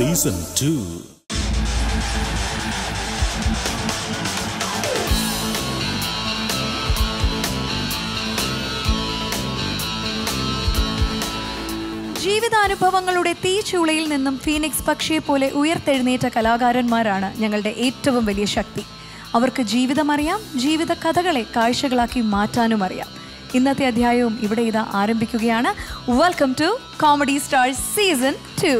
Season two ജീവിതാനുഭവങ്ങളുടെ തീച്ചൂളയിൽ നിന്നും Phoenix പക്ഷിയെ പോലെ ഉയർത്തെഴുന്നേറ്റ കലാകാരന്മാരാണ് ഞങ്ങളുടെ ഏറ്റവും വലിയ ശക്തി അവർക്ക് ജീവിതം അറിയാം ജീവിത കഥകളെ കാഴ്ചകളാക്കി മാറ്റാനും അറിയാം ഇന്നത്തെ അധ്യായവും ഇവിടെ ഇതാ ആരംഭിക്കുകയാണ് welcome to comedy stars season two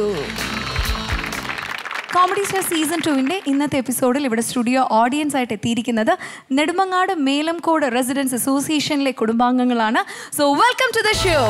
comedy star season ടുവിൻ്റെ ഇന്നത്തെ എപ്പിസോഡിൽ ഇവിടെ സ്റ്റുഡിയോ ഓഡിയൻസ് ആയിട്ട് എത്തിയിരിക്കുന്നത് നെടുമങ്ങാട് മേലംകോട് റെസിഡൻസ് അസോസിയേഷനിലെ കുടുംബാംഗങ്ങളാണ് so welcome to the show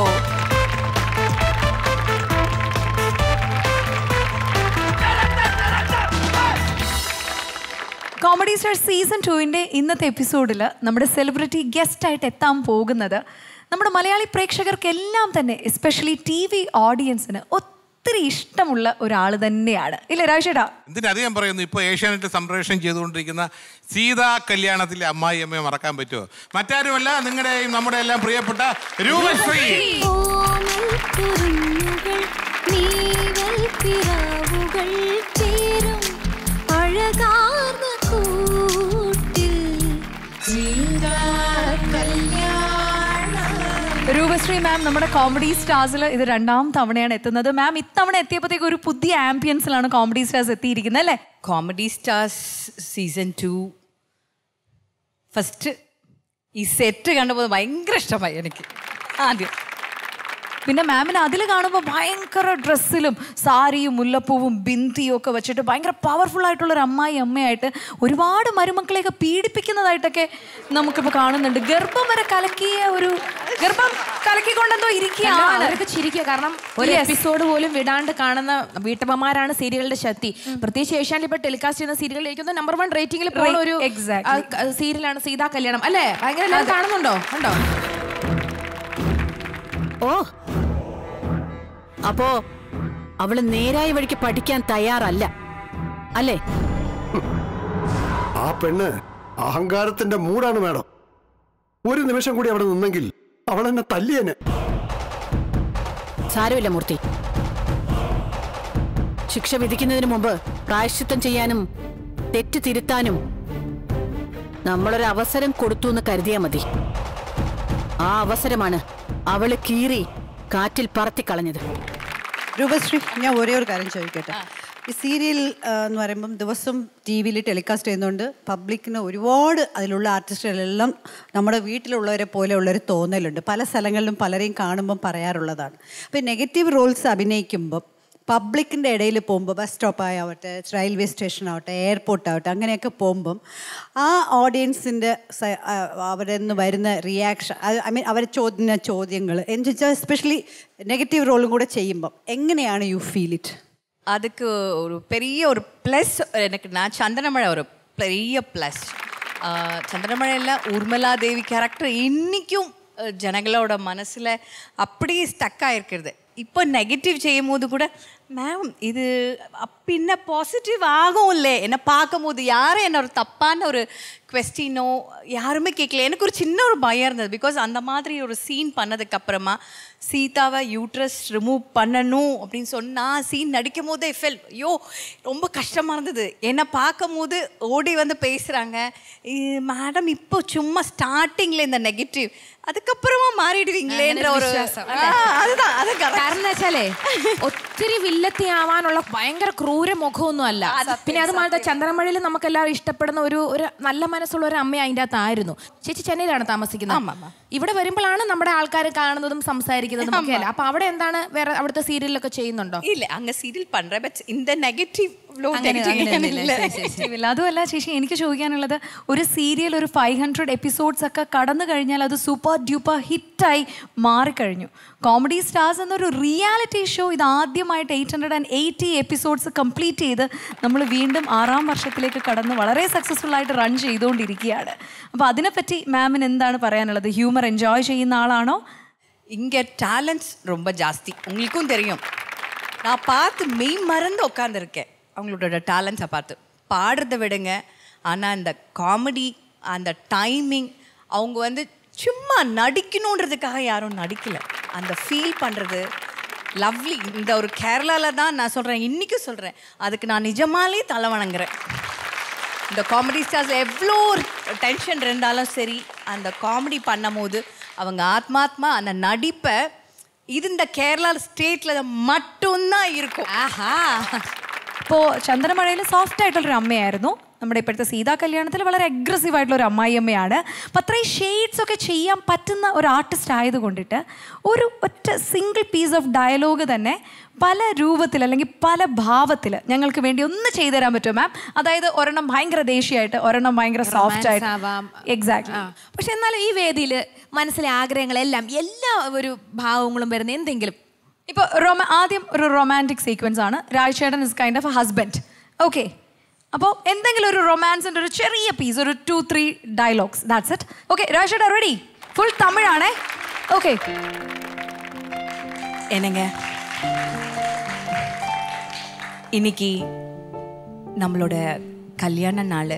comedy star season ടുവിൻ്റെ ഇന്നത്തെ എപ്പിസോഡിൽ നമ്മുടെ സെലിബ്രിറ്റി ഗസ്റ്റ് ആയിട്ട് എത്താൻ പോകുന്നത് നമ്മുടെ മലയാളി പ്രേക്ഷകർക്കെല്ലാം തന്നെ എസ്പെഷ്യലി ടി വി ഓഡിയൻസിന് ഒത്തിരി ഇഷ്ടമുള്ള ഒരാൾ തന്നെയാണ് ഇല്ലേ രാജേട്ടാ എന്തിനധികം പറയുന്നു ഇപ്പോൾ ഏഷ്യാനെറ്റ് സംപ്രേഷണം ചെയ്തുകൊണ്ടിരിക്കുന്ന സീതാ കല്യാണത്തിലെ അമ്മായി അമ്മയെ മറക്കാൻ പറ്റുമോ മറ്റാരുമല്ല നിങ്ങളുടെയും നമ്മുടെ എല്ലാം പ്രിയപ്പെട്ട രൂപശ്രീ ഓമൽക്കുരുന്നുകൾ നീവൽ പിറാവുകൾ ചേരും അഴകാർന്ന കൂട്ടിൽ രൂപശ്രീ മാം നമ്മുടെ കോമഡി സ്റ്റാർസിൽ ഇത് രണ്ടാം തവണയാണ് എത്തുന്നത് മാം ഇത്തവണ എത്തിയപ്പോഴത്തേക്ക് ഒരു പുതിയ ആംബിയൻസിലാണ് കോമഡി സ്റ്റാർസ് എത്തിയിരിക്കുന്നത് അല്ലേ comedy stars season two first ഈ സെറ്റ് കണ്ടപ്പോൾ ഭയങ്കര ഇഷ്ടമായി എനിക്ക് ആദ്യം പിന്നെ മാമിനെ അതിൽ കാണുമ്പോൾ ഭയങ്കര ഡ്രസ്സിലും സാരിയും മുല്ലപ്പൂവും ബിന്ദിയും ഒക്കെ വെച്ചിട്ട് ഭയങ്കര പവർഫുൾ ആയിട്ടുള്ള ഒരു അമ്മായി അമ്മയായിട്ട് ഒരുപാട് മരുമക്കളെയൊക്കെ പീഡിപ്പിക്കുന്നതായിട്ടൊക്കെ നമുക്കിപ്പോൾ കാണുന്നുണ്ട് ഗർഭം വരെ കലക്കിയ ഒരു ഗർഭം കലക്കിക്കൊണ്ടെന്തോ ഇരിക്കുകയാണ് അവരൊക്കെ ചിരിക്കുക കാരണം ഒരു Yes. എപ്പിസോഡ് പോലും വിടാണ്ട് കാണുന്ന വീട്ടമ്മമാരാണ് സീരിയലുടെ ശക്തി പ്രത്യേകിച്ച് ഏഷ്യാനിൽ ഇപ്പൊ ടെലികാസ്റ്റ് ചെയ്യുന്ന സീരിയൽ എനിക്കൊന്ന് നമ്പർ വൺ റേറ്റിംഗിൽ പോകുന്ന ഒരു exactly. സീരിയലാണ് സീതാ കല്യാണം അല്ലേ ഭയങ്കര എല്ലാവരും കാണുന്നുണ്ടോ ഉണ്ടോ ഓ അപ്പോ അവള് നേരായ വഴിക്ക് പഠിക്കാൻ തയ്യാറല്ല അല്ലേ ആ പെണ്ണ് അഹങ്കാരത്തിന്റെ മൂടാണ് മാഡം ഒരു നിമിഷം കൂടി അവിടെ നിന്നെങ്കിൽ അവൾ എന്നെ തല്ലിയനെ സാരമില്ല മൂർത്തി ശിക്ഷ വിധിക്കുന്നതിന് മുമ്പ് പ്രായശ്ചിത്തം ചെയ്യാനും തെറ്റ് തിരുത്താനും നമ്മളൊരു അവസരം കൊടുത്തു എന്ന് കരുതിയാ മതി ആ അവസരമാണ് അവള് കീറി കാറ്റിൽ പറത്തിക്കളഞ്ഞത് രൂപശ്രീ ഞാൻ ഒരേ ഒരു കാര്യം ചോദിക്കട്ടെ ഈ സീരിയൽ ആ, എന്ന് പറയുമ്പം ദിവസം ടി വിയിൽ ടെലികാസ്റ്റ് ചെയ്യുന്നതുകൊണ്ട് പബ്ലിക്കിന് ഒരുപാട് അതിലുള്ള ആർട്ടിസ്റ്റുകളെല്ലാം നമ്മുടെ വീട്ടിലുള്ളവരെ പോലെയുള്ളൊരു തോന്നലുണ്ട് പല സ്ഥലങ്ങളിലും പലരെയും കാണുമ്പം പറയാറുള്ളതാണ് അപ്പോൾ നെഗറ്റീവ് റോൾസ് അഭിനയിക്കുമ്പം പബ്ലിക്കിൻ്റെ ഇടയിൽ പോകുമ്പോൾ ബസ് സ്റ്റോപ്പായാവട്ടെ റെയിൽവേ സ്റ്റേഷൻ ആവട്ടെ എയർപോർട്ട് ആവട്ടെ അങ്ങനെയൊക്കെ പോകുമ്പം ആ ഓഡിയൻസിൻ്റെ അവരിൽ നിന്ന് വരുന്ന റിയാക്ഷൻ ഐ മീൻ അവർ ചോദിക്കുന്ന ചോദ്യങ്ങൾ എന്ന് വെച്ചാൽ എസ്പെഷ്യലി നെഗറ്റീവ് റോളും കൂടെ ചെയ്യുമ്പം എങ്ങനെയാണ് യു ഫീൽ ഇറ്റ് அதுக்கு ஒரு பெரிய ஒரு ப்ளஸ் எனக்கு நான் சந்தனமழை ஒரு பெரிய ப்ளஸ் சந்திரமழையில் ஊர்மலா தேவி கேரக்டர் இன்றைக்கும் ஜனங்களோட மனசில் அப்படியே ஸ்டக் ஆகிருக்கிறது இப்போ நெகட்டிவ் செய்யும் போது கூட மேம் இது பின்ன பாசிட்டிவ் ஆகும்ல என்னை பார்க்கும் போது யாரும் என்ன ஒரு தப்பான ஒரு கொஸ்டினோ யாருமே கேட்கல எனக்கு ஒரு சின்ன ஒரு பயம் இருந்தது பிகாஸ் அந்த மாதிரி ஒரு சீன் பண்ணதுக்கு அப்புறமா சீதாவை யூட்ரஸ் ரிமூவ் பண்ணணும் அப்படின்னு சொன்னா சீன் நடிக்கும் போதே ஃபெல் ஐயோ ரொம்ப கஷ்டமாக இருந்தது என்னை பார்க்கும் போது ஓடி வந்து பேசுகிறாங்க மேடம் இப்போ சும்மா ஸ்டார்டிங்கில் இந்த நெகட்டிவ் அதுக்கப்புறமா மாறிடுவீங்களேன்ற ஒரு ஆ, அதுதான் அது correct. കാരണം എന്താ വെച്ചാലേ ഒത്തിരി വില്ലത്തി ആവാനുള്ള ഭയങ്കര ക്രൂര മുഖമൊന്നും അല്ല പിന്നെ അത് മാത്രം ചന്ദ്രമഴയിൽ നമുക്ക് എല്ലാവരും ഇഷ്ടപ്പെടുന്ന ഒരു ഒരു നല്ല മനസ്സുള്ള ഒരു അമ്മ അതിൻ്റെ അകത്ത് ആയിരുന്നു ചേച്ചി ചെന്നൈയിലാണ് താമസിക്കുന്നത് ഇവിടെ വരുമ്പോഴാണ് നമ്മുടെ ആൾക്കാർ കാണുന്നതും സംസാരിക്കുന്നതും ഒക്കെ അല്ല അപ്പൊ അവിടെ എന്താണ് വേറെ അവിടുത്തെ സീരിയലൊക്കെ ചെയ്യുന്നുണ്ടോ இல்ல அங்க சீரியல் பண்றேன் பட் இந்த நெகட்டிவ் അങ്ങനെ- അങ്ങനെയൊന്നുമില്ല. ശരി, ശരി, ശരി. ഇല്ല അതുമല്ല ചേച്ചി എനിക്ക് ചോദിക്കാനുള്ളത് ഒരു സീരിയൽ ഒരു ഫൈവ് ഹൺഡ്രഡ് എപ്പിസോഡ്സ് ഒക്കെ കടന്നു കഴിഞ്ഞാൽ അത് സൂപ്പർ ഡ്യൂപ്പർ ഹിറ്റായി മാറിക്കഴിഞ്ഞു കോമഡി സ്റ്റാർസ് എന്നൊരു റിയാലിറ്റി ഷോ ഇത് ആദ്യമായിട്ട് eight hundred and eighty episodes complete ചെയ്ത് നമ്മൾ വീണ്ടും ആറാം വർഷത്തിലേക്ക് കടന്ന് വളരെ സക്സസ്ഫുൾ ആയിട്ട് റൺ ചെയ്തുകൊണ്ടിരിക്കുകയാണ് അപ്പോൾ അതിനെപ്പറ്റി മാമിന് എന്താണ് പറയാനുള്ളത് ഹ്യൂമർ എൻജോയ് ചെയ്യുന്ന ആളാണോ இங்க டேலண்ட்ஸ் ரொம்ப ஜாஸ்தி உங்களுக்கும் தெரியும் நான் பார்த்து மெய் மறந்து உட்காந்துருக்கேன் அவங்களோட டேலண்ட்ஸை பார்த்து பாடுறதை விடுங்க ஆனால் அந்த காமெடி அந்த டைமிங் அவங்க வந்து சும்மா நடிக்கணுன்றதுக்காக யாரும் நடிக்கல அந்த ஃபீல் பண்ணுறது லவ்லி இந்த ஒரு கேரளால தான் நான் சொல்கிறேன் இன்றைக்கும் சொல்கிறேன் அதுக்கு நான் நிஜமாலே தலை வணங்குறேன் இந்த காமெடி ஸ்டார்ஸ் எவ்வளோ டென்ஷன் இருந்தாலும் சரி அந்த காமெடி பண்ணும்போது அவங்க ஆத்மாத்மா அந்த நடிப்பை இது இந்த கேரளா ஸ்டேட்ல மட்டும்தான் இருக்கும் ആഹാ ഇപ്പോൾ ചന്ദനമഴയിൽ സോഫ്റ്റ് ആയിട്ടുള്ളൊരു അമ്മയായിരുന്നു നമ്മുടെ ഇപ്പോഴത്തെ സീതാ കല്യാണത്തിൽ വളരെ അഗ്രസീവ് ആയിട്ടുള്ള ഒരു അമ്മായിയമ്മയാണ് അപ്പം അത്രയും ഷെയ്ഡ്സ് ഒക്കെ ചെയ്യാൻ പറ്റുന്ന ഒരു ആർട്ടിസ്റ്റ് ആയതുകൊണ്ടിട്ട് ഒരു ഒറ്റ സിംഗിൾ പീസ് ഓഫ് ഡയലോഗ് തന്നെ പല രൂപത്തിൽ അല്ലെങ്കിൽ പല ഭാവത്തിൽ ഞങ്ങൾക്ക് വേണ്ടി ഒന്ന് ചെയ്തു തരാൻ പറ്റുമോ മാം അതായത് ഒരെണ്ണം ഭയങ്കര ദേഷ്യമായിട്ട് ഒരെണ്ണം ഭയങ്കര സോഫ്റ്റ് ആയിട്ട് ആവാം. എക്സാക്ട്ലി ആ. പക്ഷെ എന്നാലും ഈ വേദിയിൽ മനസ്സിലെ ആഗ്രഹങ്ങളെല്ലാം എല്ലാ ഒരു ഭാവങ്ങളും വരുന്ന എന്തെങ്കിലും ഇപ്പോൾ റൊമാ ആദ്യം ഒരു റൊമാൻറ്റിക് സീക്വൻസ് ആണ് രാജേട്ടൻ is kind of a husband okay അപ്പോൾ എന്തെങ്കിലും ഒരു റൊമാൻസിൻ്റെ ഒരു ചെറിയ പീസ് ഒരു two three dialogues that's it okay രാജേട്ടൻ റെഡി ഫുൾ തമിഴാണേ ഓക്കെ என்னங்க இன்னைக்கு நம்மளோட கல்யாண நாள்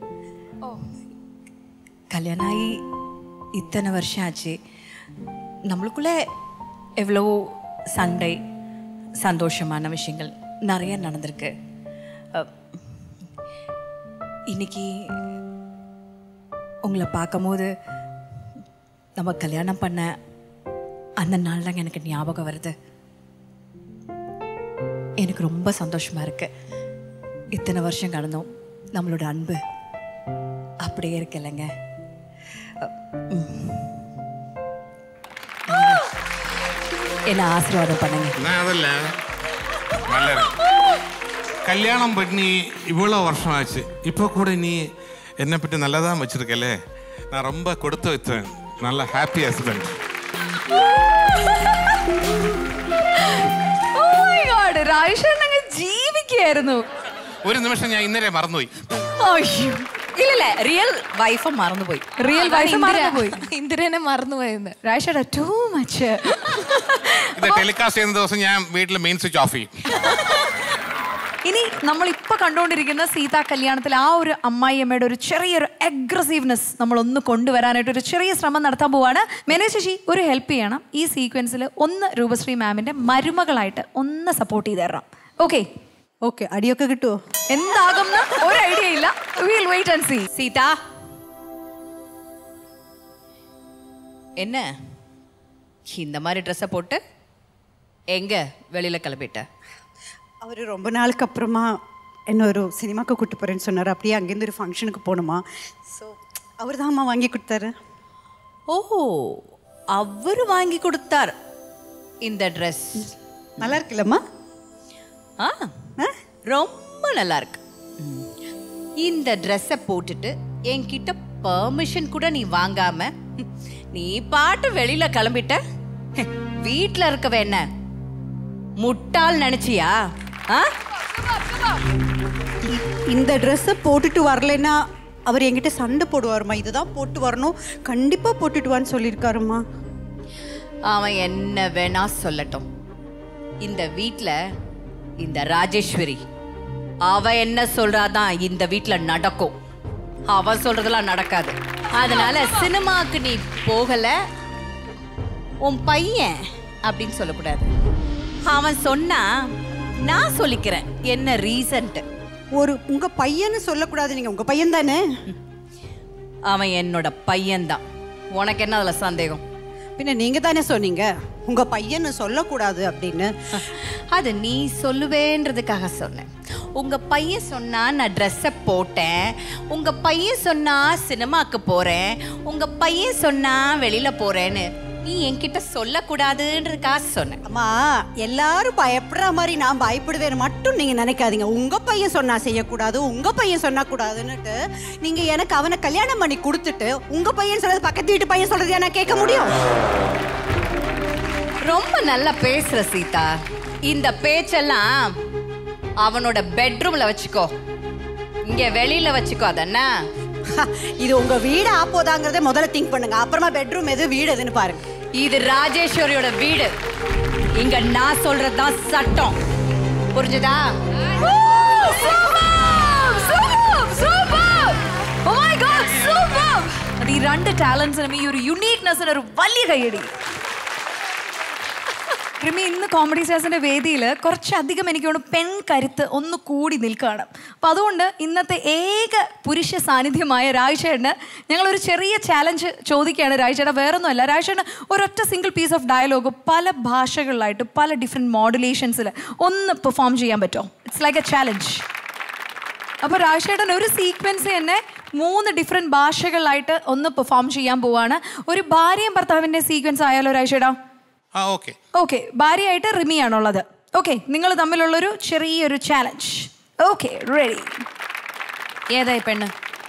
கல்யாணம் ஆகி இத்தனை வருஷம் ஆச்சு நம்மளுக்குள்ள எவ்வளோ சண்டை சந்தோஷமான விஷயங்கள் நிறைய நடந்திருக்கு அஹ், இன்னைக்கு உங்களை பார்க்கும்போது நம்ம கல்யாணம் பண்ண அந்த நாள் தாங்க எனக்கு ஞாபகம் வருது எனக்கு ரொம்ப சந்தோஷமா இருக்கு இத்தனை வருஷம் கடந்தோம் நம்மளோட அன்பு அப்படியே இருக்குல்லங்க என்ன ஆசீர்வாதம் பண்ணுங்க എന്നാ അതല്ല വളരെ കല്യാണം பண்ணி இவ்வளோ வருஷம் ஆச்சு இப்போ கூட நீ என்னை பற்றி நல்லா தான் வச்சிருக்கலே நான் ரொம்ப கொடுத்து வச்சேன் நல்ல ஹாப்பி ஹஸ்பண்ட் രാജേട്ടൻ അങ്ങ് ജീവിക്കുകയായിരുന്നു ഒരു നിമിഷം ഞാൻ ഇന്നലെ മറന്നുപോയി അയ്യോ இல்ல இல்ல ரியல் வைஃபை மறந்து போய் റിയൽ വൈഫ് മറന്നുപോയി ഇന്ദിരനെ മറന്നുപോയെന്ന് രാജേട്ട ടൂ മച്ച് ഇത് ടെലികാസ്റ്റ് ചെയ്യുന്ന ദിവസം ഞാൻ വീട്ടിൽ മെയിൻ സ്വിച്ച് ഓഫ് ചെയ്യും ഇനി നമ്മൾ ഇപ്പൊ കണ്ടുകൊണ്ടിരിക്കുന്ന സീതാ കല്യാണത്തിൽ ആ ഒരു അമ്മായിയമ്മയുടെ ഒരു ചെറിയൊരു അഗ്രസീവ്നെസ് നമ്മൾ ഒന്ന് കൊണ്ടുവരാനായിട്ട് ഒരു ചെറിയ ശ്രമം നടത്താൻ പോവാണ് മേനേ ശശി ഒരു ഹെൽപ്പ് ചെയ്യണം ഈ സീക്വൻസിൽ ഒന്ന് രൂപശ്രീ മാമിന്റെ മരുമകളായിട്ട് ഒന്ന് സപ്പോർട്ട് ചെയ്ത് തരണം ഓക്കെ ഓക്കെ അടിയൊക്കെ കിട്ടുമോ എന്താകും ഒരു ഐഡിയ ഇല്ല will wait and see Seetha என்ன இந்த மாதிரி ட்ரெஸ்ஸை போட்டு எங்க வெளியில கிளம்பிட்ட அவர் ரொம்ப நாளுக்கு அப்புறமா என்ன ஒரு சினிமாக்கு கூட்டு போகிறேன்னு சொன்னார் அப்படியே அங்கேருந்து ஒரு ஃபங்க்ஷனுக்கு போகணுமா ஸோ அவர் தான் அம்மா வாங்கி கொடுத்தாரு ஓ அவர் வாங்கி கொடுத்தார் இந்த ட்ரெஸ் நல்லா இருக்குல்லம்மா ஆ ரொம்ப நல்லா இருக்கு ம். இந்த ட்ரெஸ்ஸை போட்டுட்டு என்கிட்ட பெர்மிஷன் கூட நீ வாங்காம ம், நீ பாட்டு வெளியில கிளம்பிட்ட வீட்ல இருக்கவ என்ன முட்டாள் நினைச்சியா ஆ இந்த ட்ரெஸ்ஸை போட்டுட்டு வரலைன்னா அவர் என்கிட்ட சண்டை போடுவாருமா இதுதான் போட்டு வரணும் கண்டிப்பாக போட்டுட்டு வான்னு சொல்லியிருக்காருமா அவன் என்ன வேணா சொல்லட்டும் இந்த வீட்ல இந்த ராஜேஸ்வரி அவ என்ன சொல்றாதான் இந்த வீட்ல நடக்கும் அவ சொல்றதெல்லாம் நடக்காது அதனால சினிமாக்கு நீ போகல உன் பையன் அப்படின்னு சொல்லக்கூடாது அவன் சொன்னா நான் சொல்லிக்கிறேன் என்ன ரீசன்ட்டு ஒரு உங்கள் பையன்னு சொல்லக்கூடாது நீங்கள் உங்கள் பையன் தானே அவன் என்னோட பையன்தான் உனக்கு என்ன அதுல சந்தேகம் பின்ன நீங்கள் தானே சொன்னீங்க உங்கள் பையன்னு சொல்லக்கூடாது அப்படின்னு அது நீ சொல்லுவேன்றதுக்காக சொன்னேன் உங்க பையன் சொன்னா நான் ட்ரெஸ்ஸை போட்டேன் உங்க பையன் சொன்னா சினிமாக்கு போறேன் உங்க பையன் சொன்னா வெளியில போறேன்னு நீ என்கிட்ட சொல்லக்கூடாதுன்றதுக்காக சொன்னேன் அம்மா எல்லாரும் பயப்படுற மாதிரி நான் பயப்படுவேன் மட்டும் நீங்க நினைக்காதீங்க உங்க பையன் சொன்னா செய்யக்கூடாது உங்க பையன் சொன்னா கூடாதுன்னுட்டு நீங்க எனக்கு அவனை கல்யாணம் பண்ணி கொடுத்துட்டு உங்க பையன் சொல்றது பக்கத்து வீட்டு பையன் சொல்றதையா நான் கேட்க முடியும் ரொம்ப நல்லா பேசுற சீதா இந்த பேச்செல்லாம் அவனோட பெட்ரூம்ல வச்சுக்கோ இங்க வெளியில வச்சுக்கோ அதென்ன ஹ, இது உங்க வீடு ஆப்போதாங்கிறத முதல்ல திங்க் பண்ணுங்க அப்புறமா பெட்ரூம் எது வீடு எதுன்னு பாருங்க இது ராஜேஸ்வரியோட வீடு இங்க நான் சொல்றதுதான் சட்டம் புரிஞ்சுதா അത് ഈ രണ്ട് ടാലൻസിനും ഈ ഒരു യുണീക്നെസ്സിന് ഒരു വലിയ കൈയടി റിമി ഇന്ന് കോമഡി സ്റ്റാർസിന്റെ വേദിയിൽ കുറച്ചധികം എനിക്ക് തോന്നുന്നു പെൺകരുത്ത് ഒന്ന് കൂടി നിൽക്കുകയാണ് അപ്പം അതുകൊണ്ട് ഇന്നത്തെ ഏക പുരുഷ സാന്നിധ്യമായ രാജേഷേട്ടന് ഞങ്ങളൊരു ചെറിയ ചാലഞ്ച് ചോദിക്കുകയാണ് രാജേട്ട വേറൊന്നുമല്ല രാജേട്ടന് ഒരൊറ്റ സിംഗിൾ പീസ് ഓഫ് ഡയലോഗ് പല ഭാഷകളിലായിട്ട് പല ഡിഫറെൻറ്റ് മോഡുലേഷൻസിൽ ഒന്ന് പെർഫോം ചെയ്യാൻ പറ്റുമോ ഇറ്റ്സ് ലൈക്ക് എ ചാലഞ്ച് അപ്പോൾ രാജേട്ടൻ ഒരു സീക്വൻസ് തന്നെ മൂന്ന് ഡിഫറെൻറ്റ് ഭാഷകളിലായിട്ട് ഒന്ന് പെർഫോം ചെയ്യാൻ പോവാണ് ഒരു ഭാര്യയും ഭർത്താവിൻ്റെ സീക്വൻസ് ആയാലോ രാജേട്ടാ ആ ഓക്കെ ഓക്കെ ഭാര്യയായിട്ട് റിമിയാണുള്ളത് ഓക്കെ നിങ്ങൾ തമ്മിലുള്ളൊരു ചെറിയൊരു ചാലഞ്ച് ഓക്കെ റെഡി ഏതായി പെണ്ണ്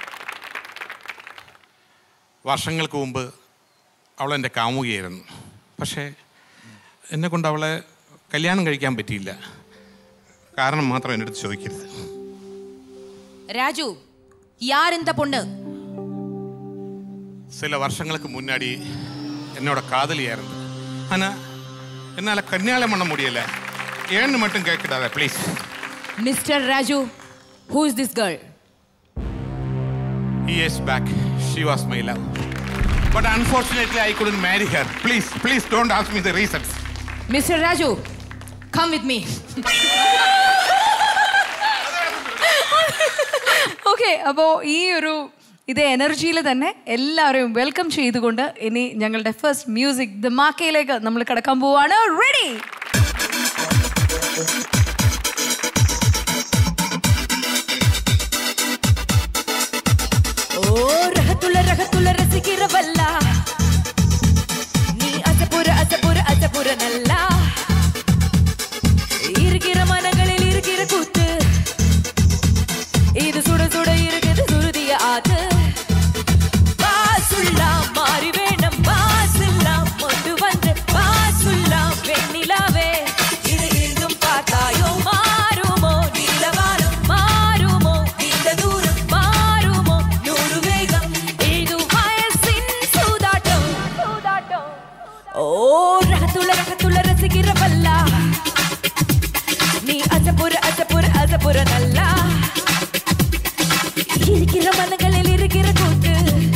വർഷങ്ങൾക്ക് മുമ്പ് അവൾ എൻ്റെ കാമുകിയായിരുന്നു പക്ഷേ എന്നെ കൊണ്ട് അവളെ കല്യാണം കഴിക്കാൻ പറ്റിയില്ല കാരണം മാത്രം എൻ്റെ അടുത്ത് ചോദിക്കരുത് രാജു യാർ இந்த பொண்ணு சில வருஷங்களுக்கு முன்னாடி என்னோட காதலியாയിരുന്നു ஆனா என்னால கல்யாணம் பண்ண முடியல ஏன்னு மட்டும் கேட்கிடாத please mister Raju who is this girl years back she was my love but unfortunately i couldn't marry her please please don't ask me the reasons mister Raju come with me okay അപ്പോൾ ഈ ഒരു ഇതേ എനർജിയിൽ തന്നെ എല്ലാവരെയും വെൽക്കം ചെയ്തുകൊണ്ട് ഇനി ഞങ്ങളുടെ ഫസ്റ്റ് മ്യൂസിക് ദ മാക്കയിലേക്ക് നമ്മൾ കിടക്കാൻ പോവാണ് റെഡി ஓ ரகத்துள்ள ரகத்துள்ள ரசிக்கிறவல்ல நீ அசப்புற அசப்புற அசப்புற நல்லா இருக்கிற மனங்களில் இருக்கிற கூத்து இது சுட சுட இருக்குது சுருதிய ஆத்து பாசுல்லா மாறி வேணும் பாசுல்லாம் கொண்டு வந்து பாசுல்லாம் வெண்ணிலாவே இது எங்கும் பார்த்தாயோ மாறுமோ நீலவானம் மாறுமோ இந்த தூரம் மாறுமோ நூறு வேகம் இது வயசின் சூதாட்டம் சூதாட்டம் ஓ ரகத்துள்ள ரகத்துள்ள ரசிக்கிறவல்ல நீ அசப்புற அசப்புற அசப்புற நல்லா இருக்கிற மனங்களில் இருக்கிற கூத்து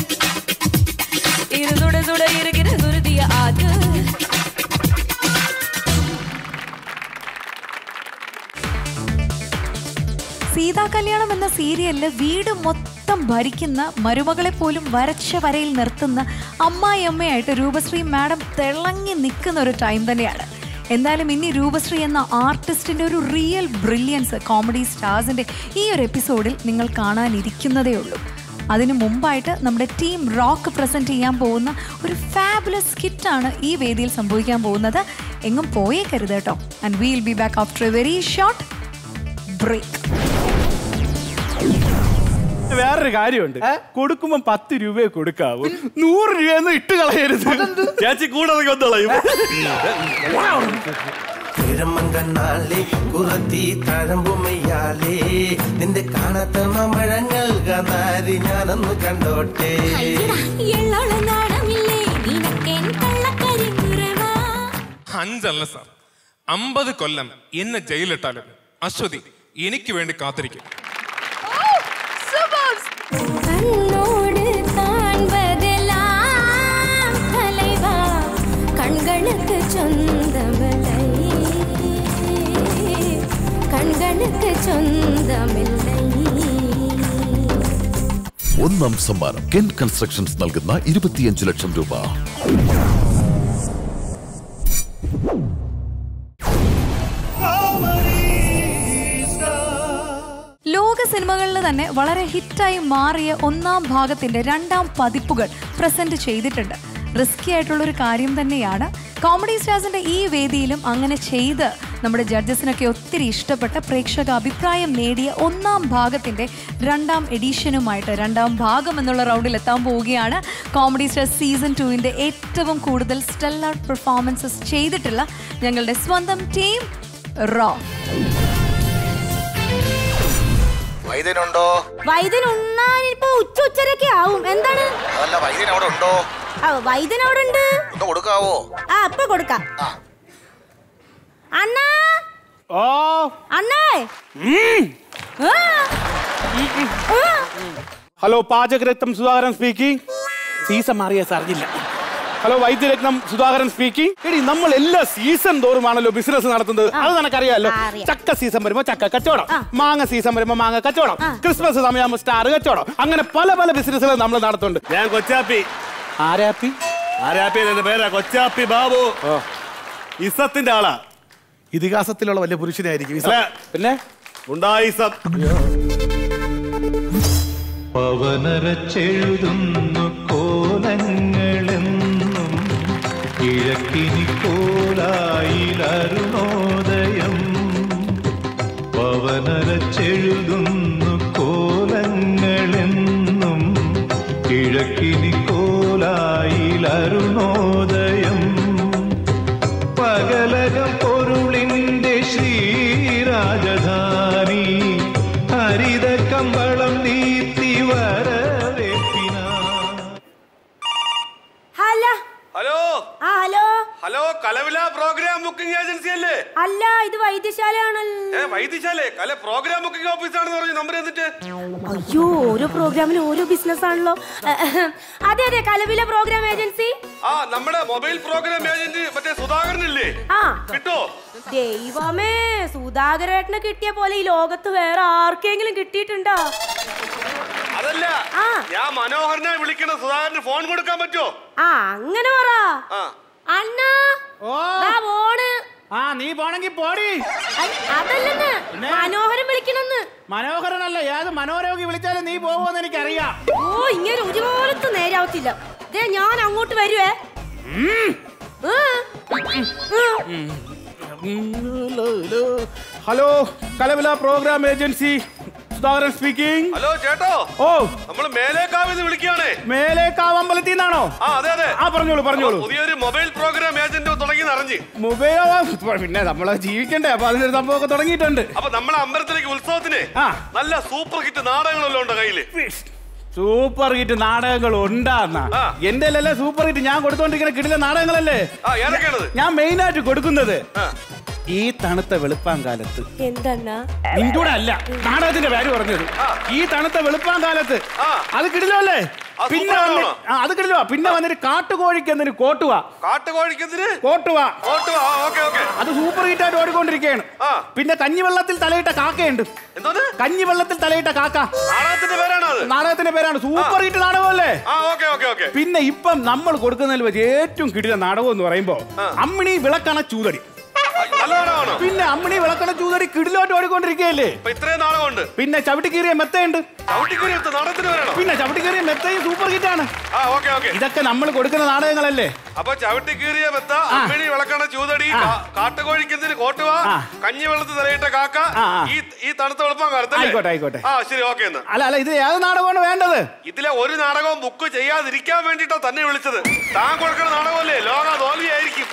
இது சுட சுட இருக்கிற சுருதிய ஆத்து സീതാ കല്യാണം എന്ന സീരിയലില് വീട് മൊത്തം ഭരിക്കുന്ന മരുമകളെ പോലും വരച്ച വരയിൽ നിർത്തുന്ന അമ്മായി അമ്മയായിട്ട് രൂപശ്രീ മാഡം തിളങ്ങി നിൽക്കുന്ന ഒരു ടൈം തന്നെയാണ് എന്തായാലും ഇനി രൂപശ്രീ എന്ന ആർട്ടിസ്റ്റിന്റെ ഒരു റിയൽ ബ്രില്യൻസ് കോമഡി സ്റ്റാർസിന്റെ ഈ ഒരു എപ്പിസോഡിൽ നിങ്ങൾ കാണാനിരിക്കുന്നതേ ഉള്ളൂ അതിനു മുമ്പായിട്ട് നമ്മുടെ ടീം റോക്ക് പ്രസന്റ് ചെയ്യാൻ പോകുന്ന ഒരു ഫാബുലസ് സ്കിറ്റാണ് ഈ വേദിയിൽ സംഭവിക്കാൻ പോകുന്നത് എങ്ങും പോയേക്കരുത് കേട്ടോ and will be back after a very short break വേറൊരു കാര്യമുണ്ട് കൊടുക്കുമ്പോ പത്ത് രൂപയെ കൊടുക്കാവൂ നൂറ് രൂപയൊന്നും ഇട്ട് കളയരുത് ചേച്ചി കൂടെ കൊന്നളയും കിഴമങ്കണ്ണാലേ കുറത്തി തഴമ്പുമയ്യാലേ നിന്റെ കാണാത്ത മഴങ്ങൾ കാന്താരി ഞാനൊന്ന് കണ്ടോട്ടെ അഞ്ചല്ല സാർ അമ്പത് കൊല്ലം എന്നെ ജയിലിട്ടാലും അശ്വതി എനിക്ക് വേണ്ടി കാത്തിരിക്കും கண்ணோடு காண்பதெல்லாம் தலைவா கண்களுக்கு சொந்தமில்லை கண்களுக்கு சொந்தமில்லை ഒന്നാം സമ്മാനം കെൻ കൺസ്ട്രക്ഷൻസ് നൽകുന്ന ഇരുപത്തിയഞ്ച് ലക്ഷം രൂപ ലോക സിനിമകളിൽ തന്നെ വളരെ ഹിറ്റായി മാറിയ ഒന്നാം ഭാഗത്തിന്റെ രണ്ടാം പതിപ്പുകൾ പ്രസന്റ് ചെയ്തിട്ടുണ്ട് റിസ്കി ആയിട്ടുള്ളൊരു കാര്യം തന്നെയാണ് കോമഡി സ്റ്റാർസിന്റെ ഈ വേദിയിലും അങ്ങനെ ചെയ്ത് നമ്മുടെ ജഡ്ജസിനൊക്കെ ഒത്തിരി ഇഷ്ടപ്പെട്ട പ്രേക്ഷക അഭിപ്രായം നേടിയ ഒന്നാം ഭാഗത്തിന്റെ രണ്ടാം എഡിഷനുമായിട്ട് രണ്ടാം ഭാഗം എന്നുള്ള റൗണ്ടിൽ എത്താൻ പോവുകയാണ് കോമഡി സ്റ്റാർ സീസൺ ടുവിന്റെ ഏറ്റവും കൂടുതൽ സ്റ്റെല്ലർ പെർഫോമൻസസ് ചെയ്തിട്ടുള്ള ഞങ്ങളുടെ സ്വന്തം ടീം റോ വൈദ്യനുണ്ടോ വൈദ്യൻ ഉണ്ണാൻ ഇപ്പൊ ഉച്ച ഉച്ചരൊക്കെ ആവും എന്താണ് അതല്ല വൈദ്യൻ അവിടെ ഉണ്ടോ ആ, വൈദ്യൻ അവിടെ ഉണ്ട് ഒന്ന് കൊടുക്കാവോ ആ അപ്പൊ കൊടുക്കാം അണ്ണാ ഓ അണ്ണേ ആ. ആ. ഹലോ പാചകരത്നം സുധാകരൻ സ്പീക്കിംഗ് സീസൺ മാറിയ അറിഞ്ഞില്ല ഹലോ വൈദ്യരത്നം സുധാകരൻ സ്പീക്കിംഗ് എടി നമ്മൾ എല്ലാ സീസൺ തോറുമാണല്ലോ ബിസിനസ് നടത്തുന്നത് അത് നിനക്കറിയാലോ ചക്ക സീസൺ വരുമ്പോ ചക്ക കച്ചവടം മാങ്ങ സീസൺ വരുമ്പോ മാങ്ങ കച്ചവടം ക്രിസ്മസ് സമയമാകുമ്പോ സ്റ്റാർ കച്ചവടം അങ്ങനെ പല പല ബിസിനസ്സുകൾ നമ്മൾ നടത്തുന്നുണ്ട് ഞാൻ കൊച്ചാപ്പി ആരാപ്പി ആരാപ്പി എന്റെ പേരാ കൊച്ചാപ്പി ബാബു ഇസത്തിന്റെ ആളാ ഇതിഹാസത്തിലുള്ള വലിയ പുരുഷനായിരിക്കും അല്ല, പിന്നെ ഉണ്ടായിസം പവനരച്ചെഴുതുന്നു കോലങ്ങളെന്നും കിഴക്കിനി കോലായിലരുണോദയം പവനരച്ചെഴുതുന്നു കോലങ്ങളെന്നും കിഴക്കിനി കോലായിലരുണോദയം പകലകം പൊരുളിന്റെ ശ്രീരാജധാനി ഹരിത കമ്പളം നീത്തി വരവേപ്പിനാ hello hello ah hello hello Kalavila program booking agency അല്ലേ അല്ല ഇത് വൈദ്യശാലയാണല്ലോ ഏ വൈദ്യശാലേ കല പ്രോഗ്രാം ബുക്കിംഗ് ഓഫീസ് ആണെന്ന് പറഞ്ഞു നമ്പർ എന്നിട്ട് അയ്യോ ഓരോ പ്രോഗ്രാമിനും ഓരോ ബിസിനസ് ആണല്ലോ അതെ അതെ കലവില പ്രോഗ്രാം ഏജൻസി ആ നമ്മുടെ മൊബൈൽ പ്രോഗ്രാം ഏജന്റ് മറ്റേ സുധാകരനില്ലേ ആ കിട്ടോ ദൈവമേ സുധാകരേട്ടന് കിട്ടിയ പോലെ ഈ ലോകത്ത് വേറെ ആർക്കെങ്കിലും കിട്ടിയിട്ടുണ്ടോ അതല്ല ആ. ഞാൻ മനോഹരനെ വിളിക്കണ സുധാകരന് ഫോൺ കൊടുക്കാൻ പറ്റുമോ ആ അങ്ങനെ പറ ആ അണ്ണാ ദാ പോണ് ആ നീ പോണെങ്കി പോടി ഐ, അതല്ലെന്ന് മനോഹരൻ വിളിക്കണെന്ന് മനോഹരനല്ല ഏത് മനോരോഗി വിളിച്ചാലും നീ പോകുമെന്ന് എനിക്കറിയാം ഓ ഇങ്ങനെ ഒരുപോലത്തെ നേരാവത്തില്ല ദേ ഞാൻ അങ്ങോട്ട് വരുവേ ആ. Hello Kalavila program agency Sudhakaran speaking hello ചേട്ടോ ഓ നമ്മൾ മേലേക്കാവിന്ന് വിളിക്കുകയാണേ മേലേക്കാവമ്പലത്തിൽ നിന്നാണോ ആ അതെ അതെ ആ പറഞ്ഞോളൂ പറഞ്ഞോളൂ പുതിയൊരു മൊബൈൽ പ്രോഗ്രാം ഏജന്റ് തുടങ്ങി അറിഞ്ഞ് മൊബൈൽ പിന്നെ നമ്മളെ ജീവിക്കണ്ടേ അപ്പൊ അതിനൊരു സംഭവമൊക്കെ തുടങ്ങിയിട്ടുണ്ട് അപ്പൊ നമ്മളെ അമ്പലത്തിലേക്ക് ഉത്സവത്തിന് നല്ല സൂപ്പർ ഹിറ്റ് നാടകങ്ങളെല്ലാം ഉണ്ടോ കയ്യില് സൂപ്പർ ഹിറ്റ് നാടകങ്ങൾ ഉണ്ടാന്ന എന്റെ അല്ലേ സൂപ്പർ ഹിറ്റ് ഞാൻ കൊടുത്തോണ്ടിരിക്കുന്ന കിടില നാടകങ്ങളല്ലേ ആ ഏതൊക്കെയാണത് ഞാൻ മെയിൻ ആയിട്ട് കൊടുക്കുന്നത് ഈ തണുത്ത വെളുപ്പാൻ കാലത്ത് എന്തെന്നാ നിന്റെ അല്ല നാടകത്തിന്റെ പേര് പറഞ്ഞത് ഈ തണുത്ത വെളുപ്പാൻ കാലത്ത് അത് കിടിലല്ലേ പിന്നെ വന്ന് ആ, അത് കിടിലോ പിന്നെ വന്നിട്ട് കാട്ടുകോഴിക്ക് എന്തിന് കോട്ടുക കാട്ടുകോഴിക്കെന്തിന് കോട്ടുക കോട്ടുവാ ഓക്കെ ഓക്കെ അത് സൂപ്പർ ഹിറ്റ് ആയിട്ട് ഓടിക്കൊണ്ടിരിക്കുകയാണ് പിന്നെ കഞ്ഞിവെള്ളത്തിൽ തലയിട്ട കാക്കയുണ്ട് എന്തോന്ന് കഞ്ഞിവെള്ളത്തിൽ തലയിട്ട കാക്ക നാടകത്തിന്റെ പേരാണോ അത് നാടകത്തിന്റെ പേരാണ് സൂപ്പർ ഹിറ്റ് നാടകമല്ലേ ആ ഓക്കെ ഓക്കെ ഓക്കെ പിന്നെ ഇപ്പം നമ്മൾ കൊടുക്കുന്നതിൽ വെച്ച് ഏറ്റവും കിടില നാടകം എന്ന് പറയുമ്പോ അമ്മിണി വിളക്കണ ചൂതടി നല്ല നാടകമാണോ പിന്നെ അമ്മിണി വിളക്കണ ചൂതടി കിടിലോട്ട് ഓടിക്കൊണ്ടിരിക്കുകയല്ലേ അപ്പൊ ഇത്രയും നാടകമുണ്ട് പിന്നെ ചവിട്ടിക്കീറിയ മെത്തയുണ്ട് ചവിട്ടിക്കുരി എടുത്ത് നാടകത്തിന് പേരാണോ പിന്നെ ചവിട്ടിക്കീറിയ മെത്തയും സൂപ്പർ ഹിറ്റ് ആണ് ആ ഓക്കെ ഓക്കെ ഇതൊക്കെ നമ്മൾ കൊടുക്കുന്ന നാടകങ്ങളല്ലേ അപ്പൊ ചവിട്ടിക്കീറിയ മെത്ത അമ്മിണി വിളക്കണ ചൂതടി കാ- കാട്ടുകോഴിക്കെന്തിന് കോട്ടുവ കഞ്ഞി വെള്ളത്തിൽ തലയിട്ട കാക്ക ആ, ആ. ഈ ഈ തണുത്ത വെളുപ്പം കാലത്ത് ആയിക്കോട്ടെ, ആയിക്കോട്ടെ. ആ ശരി ഓക്കെ എന്ന് അല്ല അല്ല ഇത് ഏത് നാടകമാണ് വേണ്ടത് ഇതിലെ ഒരു നാടകവും ബുക്ക് ചെയ്യാതിരിക്കാൻ വേണ്ടിട്ടാ തന്നെ വിളിച്ചത് താൻ കൊടുക്കുന്ന നാടകമല്ലേ ലോക തോൽവിയായിരിക്കും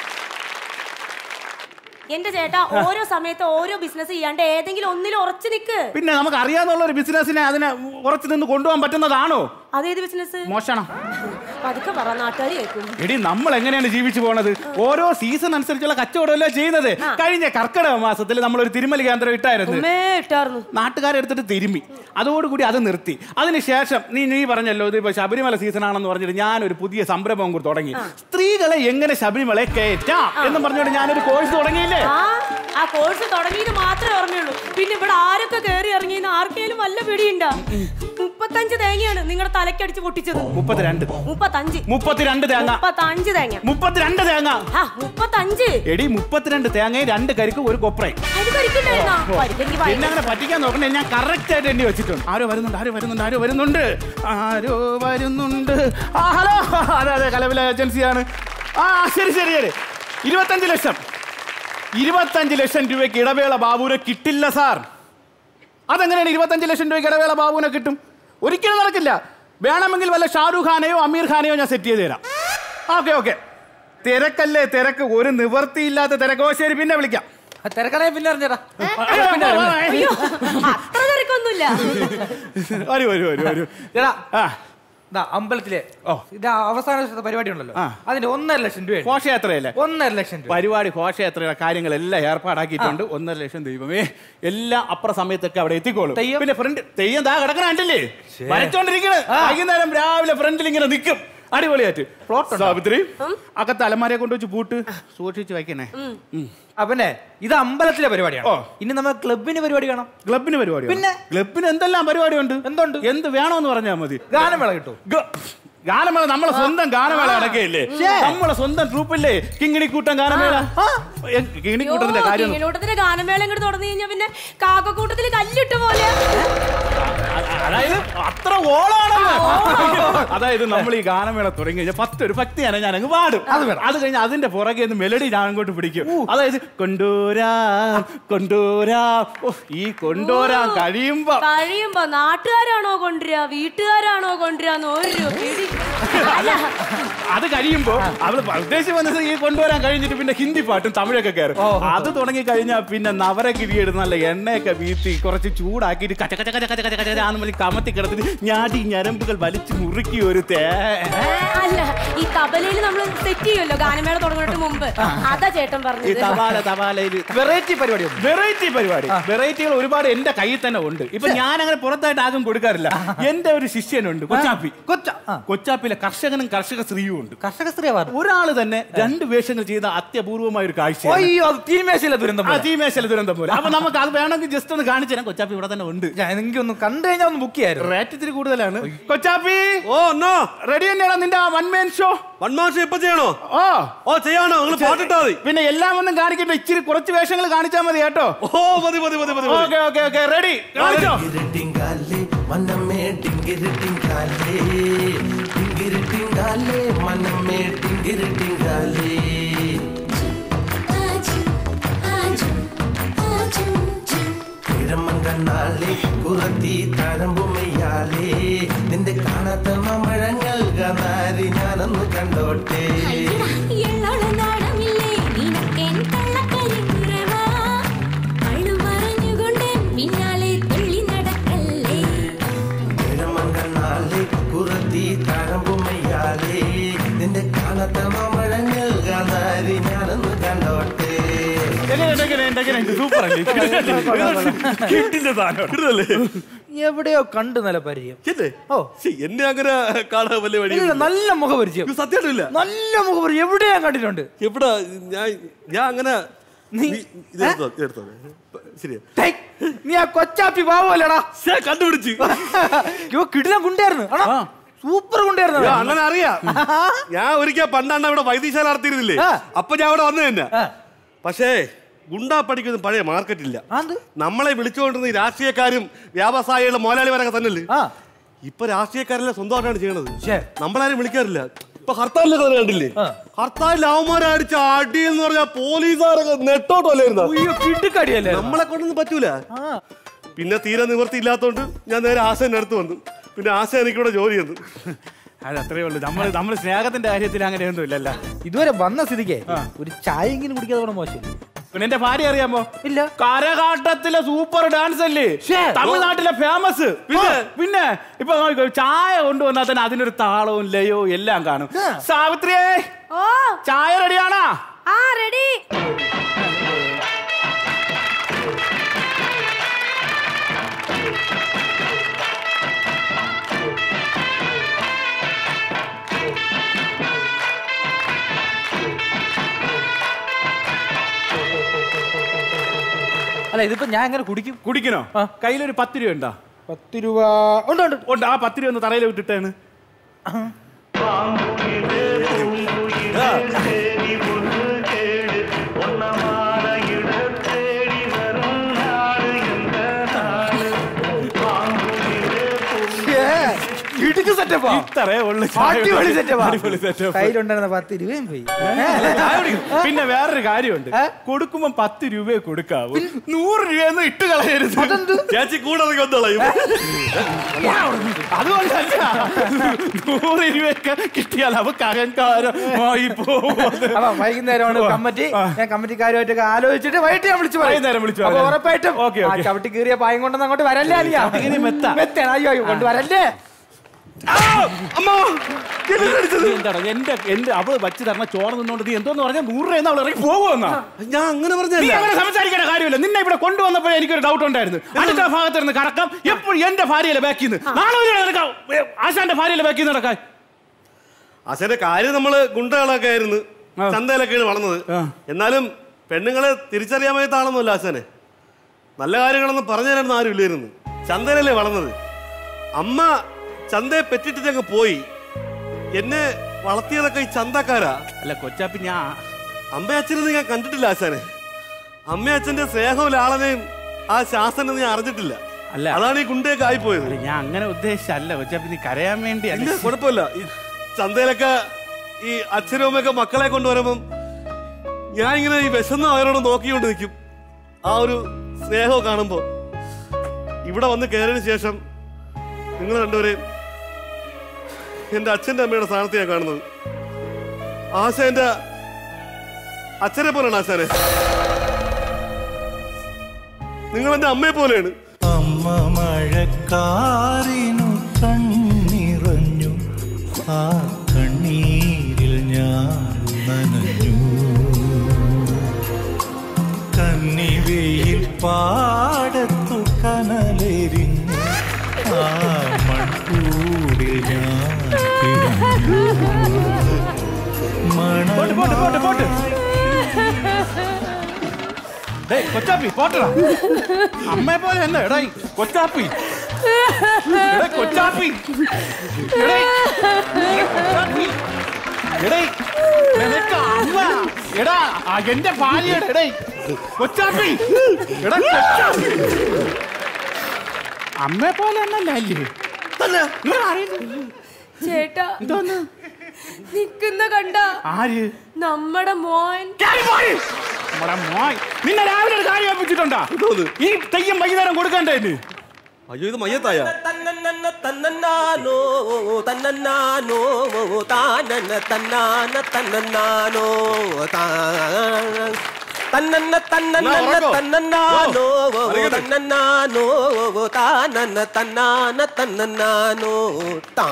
എന്റെ ചേട്ടാ ഓരോ സമയത്ത് ഓരോ ബിസിനസ് ചെയ്യാണ്ട് ഏതെങ്കിലും ഒന്നിലും ഉറച്ചു നിക്ക് പിന്നെ നമുക്ക് അറിയാന്നുള്ള ഒരു ബിസിനസ്സിനെ അതിനെ ഉറച്ചു നിന്ന് കൊണ്ടുപോകാൻ പറ്റുന്നതാണോ അതേത് ബിസിനസ് മോഷണം പതുക്കെ പറ നാട്ടുകാർ കേൾക്കും എടി നമ്മൾ എങ്ങനെയാണ് ജീവിച്ചു പോണത് ഓരോ സീസൺ അനുസരിച്ചുള്ള കച്ചവടമല്ലേ ചെയ്യുന്നത് കഴിഞ്ഞ കർക്കിടക മാസത്തിൽ നമ്മൾ ഒരു തിരുമല കേന്ദ്രം ഇട്ടായിരുന്നു ഉമ്മേ ഇട്ടായിരുന്നു നാട്ടുകാരെടുത്തിട്ട് തിരുമ്മി അതോടുകൂടി അത് നിർത്തി അതിനുശേഷം നീ നീ പറഞ്ഞല്ലോ ഇത് ഇപ്പൊ ശബരിമല സീസൺ ആണെന്ന് പറഞ്ഞിട്ട് ഞാൻ ഒരു പുതിയ സംരംഭം കൂടി തുടങ്ങി സ്ത്രീകളെ എങ്ങനെ ശബരിമല കയറ്റാം എന്ന് പറഞ്ഞുകൊണ്ട് ഞാനൊരു കോഴ്സ് തുടങ്ങിയില്ലേ ആ ആ കോഴ്സ് തുടങ്ങിയത് മാത്രമേ ഓർമ്മയുള്ളൂ പിന്നെ ഇവിടെ ആരൊക്കെ കയറി ഇറങ്ങിയെന്ന് ആർക്കെങ്കിലും വല്ല പിടിയുണ്ടോ മുപ്പത്തഞ്ച് തേങ്ങയാണ് നിങ്ങളുടെ തലക്കടിച്ച് പൊട്ടിച്ചത് മുപ്പത്തിരണ്ട് മുപ്പത്തഞ്ച് മുപ്പത്തിരണ്ട് തേങ്ങ മുപ്പത്തഞ്ച് തേങ്ങ മുപ്പത്തിരണ്ട് തേങ്ങ ആ മുപ്പത്തഞ്ച് എടി മുപ്പത്തിരണ്ട് തേങ്ങയും രണ്ട് കരിക്ക് ഒരു കൊപ്രയും അത് കഴിക്കണ്ടായിരുന്നോ പരിപ്പെനിക്ക് ഭയങ്കര പിന്നെ അങ്ങനെ പറ്റിക്കാൻ നോക്കണേ ഞാൻ കറക്റ്റ് ആയിട്ട് എണ്ണി വെച്ചിട്ടുണ്ട് ആരോ വരുന്നുണ്ട് ആരോ വരുന്നുണ്ട് ആരോ വരുന്നുണ്ട് ആരോ വരുന്നുണ്ട് ആ ഹലോ അതെ അതെ കലവില ഏജൻസിയാണ് ആ ശരി ശരി ശരി ഇരുപത്തഞ്ച് ലക്ഷം ഇരുപത്തഞ്ച് ലക്ഷം രൂപയ്ക്ക് ഇടവേള ബാബുവിനെ കിട്ടില്ല സാർ അതെങ്ങനെയാണ് ഇരുപത്തഞ്ച് ലക്ഷം രൂപയ്ക്ക് ഇടവേള ബാബുവിനെ കിട്ടും ഒരിക്കലും നടക്കില്ല വേണമെങ്കിൽ വല്ല ഷാരൂഖ് ഖാനെയോ അമീർ ഖാനെയോ ഞാൻ സെറ്റ് ചെയ്ത് തരാം ഓക്കെ ഓക്കെ തിരക്കല്ലേ തിരക്ക് ഒരു നിവർത്തിയില്ലാത്ത തിരക്കോ ശരി പിന്നെ വിളിക്കാം തിരക്കണേ പിന്നെ അറിഞ്ഞടാ അയ്യോ അത്ര തിരക്കൊന്നുമില്ല വരൂ വരൂ വരൂ വരൂ എടാ ആ ദാ അമ്പലത്തിലെ ഓ ഇത് അവസാന ദിവസത്തെ പരിപാടി ഉണ്ടല്ലോ ആ. അതിന്റെ ഒന്നര ലക്ഷം രൂപ ഘോഷയാത്രയല്ലേ ഒന്നര ലക്ഷം രൂപ പരിപാടി ഘോഷയാത്രയുടെ കാര്യങ്ങളെല്ലാം ഏർപ്പാടാക്കിയിട്ടുണ്ട് ഒന്നര ലക്ഷം ദൈവമേ എല്ലാം അപ്പുറ സമയത്തൊക്കെ അവിടെ എത്തിക്കോളും പിന്നെ ഫ്രണ്ട് തെയ്യം ദാ കിടക്കണ കണ്ടില്ലേ വരച്ചോണ്ടിരിക്കണ് വൈകുന്നേരം രാവിലെ ഫ്രണ്ടിൽ ഇങ്ങനെ നിൽക്കും അടിപൊളിയായിട്ട് സാവിത്രി അകത്ത് അലമാരയെ കൊണ്ട് വെച്ച് പൂട്ട് സൂക്ഷിച്ച് വയ്ക്കണേ പിന്നെ ഇത് അമ്പലത്തിലെ പരിപാടിയാണ് ഇനി നമ്മൾ ക്ലബിന് പരിപാടി കാണാം ക്ലബിന് പരിപാടി പിന്നെ ക്ലബിന് എന്തെല്ലാം പരിപാടിയുണ്ട് എന്തുണ്ട് എന്ത് വേണമെന്ന് പറഞ്ഞാൽ മതി ഗാനമേള കിട്ടും ഗാനമേള നമ്മളെ സ്വന്തം ഗാനമേള അടക്കയില്ലേ നമ്മളെ സ്വന്തം ട്രൂപ്പില്ലേ കിങ്ങിണിക്കൂട്ടം ഗാനമേള എ, കിങ്ങിണിക്കൂട്ടത്തിന്റെ കാര്യം ഒന്ന് കിങ്ങിണൂട്ടത്തിന്റെ ഗാനമേള ഇങ്ങോട്ട് തുടർന്നു കഴിഞ്ഞാൽ പിന്നെ കാക്കക്കൂട്ടത്തിൽ കല്ലിട്ട് പോലെ അതായത് അത്ര ഓളാണെന്ന് അതായത് നമ്മൾ ഈ ഗാനമേള തുടങ്ങി കഴിഞ്ഞാൽ പത്ത് ഒരു ഭക്തിയാണ് ഞാൻ അങ്ങ് പാടും അത് കഴിഞ്ഞ് അതിന്റെ പുറകെ നിന്ന് മെലഡി ഞാൻ അങ്ങോട്ട് പിടിക്കും അതായത് കൊണ്ടോരാം കൊണ്ടോരാം ഓ, ഈ കൊണ്ടോരാം കഴിയുമ്പോ കഴിയുമ്പോ നാട്ടുകാരാണോ കൊണ്ടുവരിക വീട്ടുകാരാണോ കൊണ്ടുവരാന്ന് ഒരു പിടി അല്ല അത് കഴിയുമ്പോ അവള് ഉദ്ദേശിച്ച് വന്നത് ഈ കൊണ്ടുവരാൻ കഴിഞ്ഞിട്ട് പിന്നെ ഹിന്ദി പാട്ടും തമിഴൊക്കെ കയറും അത് തുടങ്ങി കഴിഞ്ഞാൽ പിന്നെ നവര കിരിയെടുത്ത് നല്ല എണ്ണയൊക്കെ വീത്തി കുറച്ച് ചൂടാക്കിയിട്ട് കച്ച കച്ച കച്ച കച്ച കച്ച കച്ച ആന്ന് പറഞ്ഞ് കമത്തി കിടത്തിട്ട് ഞാടി ഞരമ്പുകൾ വലിച്ചു മുറുക്കി ഒരു തേ അല്ല ഈ തബലയിൽ നമ്മൾ സെറ്റ് ചെയ്യുമല്ലോ ഗാനമേള തുടങ്ങുന്നതിന് മുമ്പ് അതാ ചേട്ടൻ ഈ പറഞ്ഞത് തപാല തപാലയിൽ വെറൈറ്റി പരിപാടി വെറൈറ്റി പരിപാടി വെറൈറ്റികൾ ഒരുപാട് എന്റെ കയ്യിൽ തന്നെ ഉണ്ട് ഇപ്പൊ ഞാൻ അങ്ങനെ പുറത്തായിട്ട് ആരും കൊടുക്കാറില്ല എന്റെ ഒരു ശിഷ്യനുണ്ട് കൊച്ചാപ്പി കൊച്ച കൊച്ചാപ്പിലെ കർഷകനും കർഷക സ്ത്രീയും ഉണ്ട് കർഷക സ്ത്രീ ഒരാള് തന്നെ രണ്ട് വേഷങ്ങൾ ചെയ്ത അത്യപൂർവമായ ഒരു കാഴ്ച അയ്യോ അത് തീമേശയിലെ ദുരന്തം പോലെ. തീമേശല ദുരന്തം പോലെ അപ്പൊ നമുക്ക് അത് വേണമെങ്കിൽ ജസ്റ്റ് ഒന്ന് കാണിച്ചു തരാം കൊച്ചാപ്പി ഇവിടെ തന്നെ ഉണ്ട് എനിക്ക് ഒന്ന് കണ്ടു കഴിഞ്ഞാൽ ഒന്ന് ബുക്ക് ചെയ്യായിരുന്നു റേറ്റ് ഇത്തിരി കൂടുതലാണ് കൊച്ചാപ്പി ഓ നോ റെഡി തന്നെയാണോ നിന്റെ one man show one man show ഇപ്പൊ ചെയ്യണോ ഓ ഓ ചെയ്യാണോ നിങ്ങൾ പാട്ടിട്ടാ മതി പിന്നെ എല്ലാം ഒന്നും കാണിക്കണ്ട ഇച്ചിരി കുറച്ച് വേഷങ്ങൾ കാണിച്ചാൽ മതി കേട്ടോ ഓ മതി മതി മതി മതി ഓക്കെ ഓക്കെ ഓക്കെ റെഡി കാണിച്ചോ ടിങ്കാലേ മനമേ ടിങ്കിരി ടിങ്കാലേ ടിങ്കിരി ടിങ്കാലേ മനമേ ടിങ്കിരി ടിങ്കാലേ കിഴമങ്കണ്ണാളെ കുറത്തി തഴമ്പുമയ്യാലേ നിന്റെ കാണാത്ത മഴങ്ങൾ കനാരി ഞാനൊന്ന് കണ്ടോട്ടെ കിഴമങ്കണ്ണാളെ കുറത്തി തഴമ്പുമയ്യാലേ നിന്റെ കാണാത്ത മഴങ്ങൾ കനാരി ഞാനൊന്ന് കണ്ടോട്ടെ സൂപ്പർ എവിടെയോ കണ്ടു നല്ല പരിചയം ഓ എന്നെ അങ്ങനെ കാണാൻ വലിയ വഴി ഇല്ല, നല്ല മുഖപരിചയം സത്യമായിട്ടില്ല നല്ല മുഖപരിചയം എവിടെ ഞാൻ കണ്ടിട്ടുണ്ട് എവിടെ ഞാൻ ഞാൻ അങ്ങനെ നീ- ഇത് എടുത്തോ, ഇത് എടുത്തോ. ശരിയാ ടേയ്, നീ ആ കൊച്ചാപ്പി പാവല്ലടാ കണ്ടുപിടിച്ച് യോ കിടിലം കുണ്ടായിരുന്നു ആണോ സൂപ്പർ കുണ്ടായിരുന്നു അയ്യോ, അണ്ണനെ അറിയാം ഞാൻ ഒരിക്കൽ പണ്ടണ്ണ ഇവിടെ വൈദ്യശാല നടത്തിയിരുന്നില്ലേ അപ്പൊ ഞാൻ അവിടെ വന്നു തന്നെ പക്ഷേ ഗുണ്ടാ പഠിക്കുന്ന പഴയ മാർക്കറ്റില്ല നമ്മളെ വിളിച്ചുകൊണ്ടിരുന്ന ഈ രാഷ്ട്രീയക്കാരും വ്യാവസായികളും മോലാളിമാരൊക്കെ തന്നെയല്ലേ ഇപ്പൊ രാഷ്ട്രീയക്കാരെല്ലാം സ്വന്തമായിട്ടാണ് ചെയ്യണത് നമ്മളാരും വിളിക്കാറില്ല ഇപ്പൊ ഹർത്താലിലൊക്കെ തന്നെ കണ്ടില്ലേ ഹർത്താലിൽ അവന്മാരെ അടിച്ച അടി എന്ന് പറഞ്ഞാൽ പോലീസുകാരൊക്കെ നെട്ടോട്ടല്ലായിരുന്നു നമ്മളെ കൊണ്ടൊന്നും പറ്റൂല പിന്നെ തീരെ നിവൃത്തി ഇല്ലാത്തോണ്ട് ഞാൻ നേരെ ആശാന്റെ അടുത്ത് വന്നു പിന്നെ ആശ എനിക്കിവിടെ ജോലി ചെയ്തു അത് അത്രേ ഉള്ളൂ നമ്മൾ നമ്മൾ സ്നേഹത്തിന്റെ കാര്യത്തിൽ അങ്ങനെയൊന്നും ഇല്ലല്ല ഇതുവരെ വന്ന സ്ഥിതിക്ക് ഒരു ചായയെങ്കിലും കുടിക്കാതെ കൂടെ മോശം പിന്നെ എന്റെ ഭാര്യ അറിയാമോ ഇല്ല കരകാട്ടത്തിലെ സൂപ്പർ ഡാൻസ് അല്ലേ തമിഴ്നാട്ടിലെ ഫേമസ് പിന്നെ പിന്നെ ഇപ്പൊ നോക്കിക്കോ, ചായ കൊണ്ടുവന്നാൽ തന്നെ അതിനൊരു താളവും ലയവും എല്ലാം കാണും സാവിത്രിയേ ഓ ചായ റെഡിയാണോ ആ റെഡി അല്ല ഇതിപ്പോ ഞാൻ എങ്ങനെ കുടിക്കും കുടിക്കണോ കയ്യിലൊരു പത്ത് രൂപ ഉണ്ടോ പത്ത് രൂപ ഉണ്ട് ഉണ്ട് ഉണ്ട് ആ പത്ത് രൂപ ഒന്ന് തറയിൽ വിട്ടിട്ടാണ് ഇടുക്ക് സെറ്റപ്പാ ഇത്രേ ഉള്ളു അടിപൊളി സെറ്റപ്പാ അടിപൊളി setup. കയ്യിലുണ്ടായിരുന്ന പത്ത് രൂപയും പോയി ചായ കുടിക്കും. പിന്നെ വേറൊരു കാര്യമുണ്ട് കൊടുക്കുമ്പോ പത്ത് രൂപയെ കൊടുക്കാവൂ നൂറ് രൂപയൊന്നും ഇട്ട് കളയരുത് ചേച്ചി കൂടെ ഇറങ്ങി വന്നോളാം അതുകൊണ്ടല്ല നൂറ് രൂപയൊക്കെ കിട്ടിയാൽ അവക്ക് അഹങ്കാരമായി പോകും അപ്പൊ വൈകുന്നേരമാണ് കമ്മിറ്റി ഞാൻ കമ്മിറ്റിക്കാരുമായിട്ടൊക്കെ ആലോചിച്ചിട്ട് വൈകിട്ട് ഞാൻ വിളിച്ചു പറയും. വൈകുന്നേരം വിളിച്ചു അപ്പൊ പറയാം. ഉറപ്പായിട്ടും ഓക്കേ, ആ ഓക്കേ. ചവിട്ടി കീറിയ പായം കൊണ്ടൊന്നും അങ്ങോട്ട് വരല്ലേ അലിയ ചവിട്ടി മെത്ത. മെത്താണ് അയ്യോ അയ്യോ കൊണ്ട് വരല്ലേ എന്താണ് എന്റെ എന്റെ അവള് വച്ച് തരണ ചോറ് നിന്നോണ്ട് നീ എന്തോന്ന് പറഞ്ഞാൽ നൂറ് രൂപ അവൾ ഇറങ്ങി പോകുമെന്നാ ഞാൻ അങ്ങനെ നീ പറഞ്ഞല്ല അങ്ങനെ സംസാരിക്കേണ്ട കാര്യമില്ല നിന്നെ ഇവിടെ കൊണ്ടുവന്നപ്പോഴേ എനിക്കൊരു ഡൗട്ട് ഉണ്ടായിരുന്നു അടുത്ത ഭാഗത്ത് ഇരുന്ന് കറക്കം എപ്പോഴും എന്റെ ഭാര്യയിലെ ബാക്കിൽ നിന്ന് നാളെ ഒരു നിനക്ക് ആശാന്റെ ഭാര്യയിലെ ബാക്കിൽ നിന്ന് നടക്കാൻ ആശാന്റെ കാര്യം നമ്മള് ഗുണ്ടകളൊക്കെ ആയിരുന്നു ചന്തയിലൊക്കെയാണ് വളർന്നത് എന്നാലും പെണ്ണുങ്ങളെ തിരിച്ചറിയാൻ വയ്യാത്ത ആളൊന്നുമല്ല ആശാനെ നല്ല കാര്യങ്ങളൊന്നും പറഞ്ഞു തരാനൊന്നും ആരും ഇല്ലായിരുന്നു ചന്തയിലല്ലേ വളർന്നത് അമ്മ ചന്തയെ പെറ്റിട്ടങ്ങ് പോയി എന്നെ വളർത്തിയതൊക്കെ ഈ ചന്തക്കാരാ അല്ല കൊച്ചാപ്പി ഞാൻ അമ്മ അച്ഛനൊന്നും ഞാൻ കണ്ടിട്ടില്ല ആശാനെ അമ്മ അച്ഛന്റെ സ്നേഹവും ലാളനയും ആ ശാസനൊന്നും ഞാൻ അറിഞ്ഞിട്ടില്ല അല്ല അതാണ് ഈ ഗുണ്ടയൊക്കെ ആയിപ്പോയത് ഞാൻ അങ്ങനെ ഉദ്ദേശിച്ചല്ല കൊച്ചാപ്പി നീ കരയാൻ വേണ്ടി ഇല്ല കുഴപ്പമില്ല ഈ ചന്തയിലൊക്കെ ഈ അച്ഛനും അമ്മയൊക്കെ മക്കളെ കൊണ്ടുവരുമ്പം ഞാൻ ഇങ്ങനെ ഈ വിശന്ന് അവരോട് നോക്കിക്കൊണ്ട് നിൽക്കും ആ ഒരു സ്നേഹം കാണുമ്പോൾ ഇവിടെ വന്ന് കയറിയതിന് ശേഷം നിങ്ങൾ രണ്ടുപേരെയും എൻ്റെ അച്ഛൻ്റെ അമ്മയുടെ സ്ഥാനത്ത് ഞാൻ കാണുന്നത് ആശ എൻ്റെ അച്ഛനെ പോലെയാണ് ആശാനെ നിങ്ങൾ എൻ്റെ അമ്മയെ പോലെയാണ് അമ്മ മഴക്കാറിനു കണ്ണിറഞ്ഞു ആ കണ്ണീരിൽ ഞാൻ നനഞ്ഞു കന്നിവെയിൽ പാടത്തു കനലെരിഞ്ഞു ആ മൺകൂടിൽ ഞാൻ കിടന്നു ഡേയ് കൊച്ചാപ്പി പോട്ടടാ അമ്മയെ പോലെ തന്നെ എടാ ഈ കൊച്ചാപ്പി എടാ കൊച്ചാപ്പി എടേ കൊച്ചാപ്പി എടേ നിനക്ക് അമ്മ എടാ ആ എന്റെ ഭാര്യയുടെ എടേ കൊച്ചാപ്പി എടാ കൊച്ചാപ്പി അമ്മയെ പോലെ തന്നല്ലേ അല്ലേ നിങ്ങൾ അറിയുന്നു ചേട്ടാ എന്തോന്ന് നിക്കുന്ന കണ്ട ആര് നമ്മടെ മോൻ നമ്മുടെ മോയ് നിന്നെ രാവിലെ ഒരു കാര്യം ഏൽപ്പിച്ചിട്ടുണ്ടാ ഈ തെയ്യം വൈകുന്നേരം കൊടുക്കണ്ടേ ഇന്ന്? അയ്യോ ഇത് മയ്യത്തായ തന്നന്നാനോ തന്നന്നാനോ താനന്ന തന്നാന തന്നന്നാനോ തന്നന്ന തന്നന്ന തന്നന്നാനോ തന്നന്നാനോ താനന്ന തന്നാന തന്നന്നാനോ താ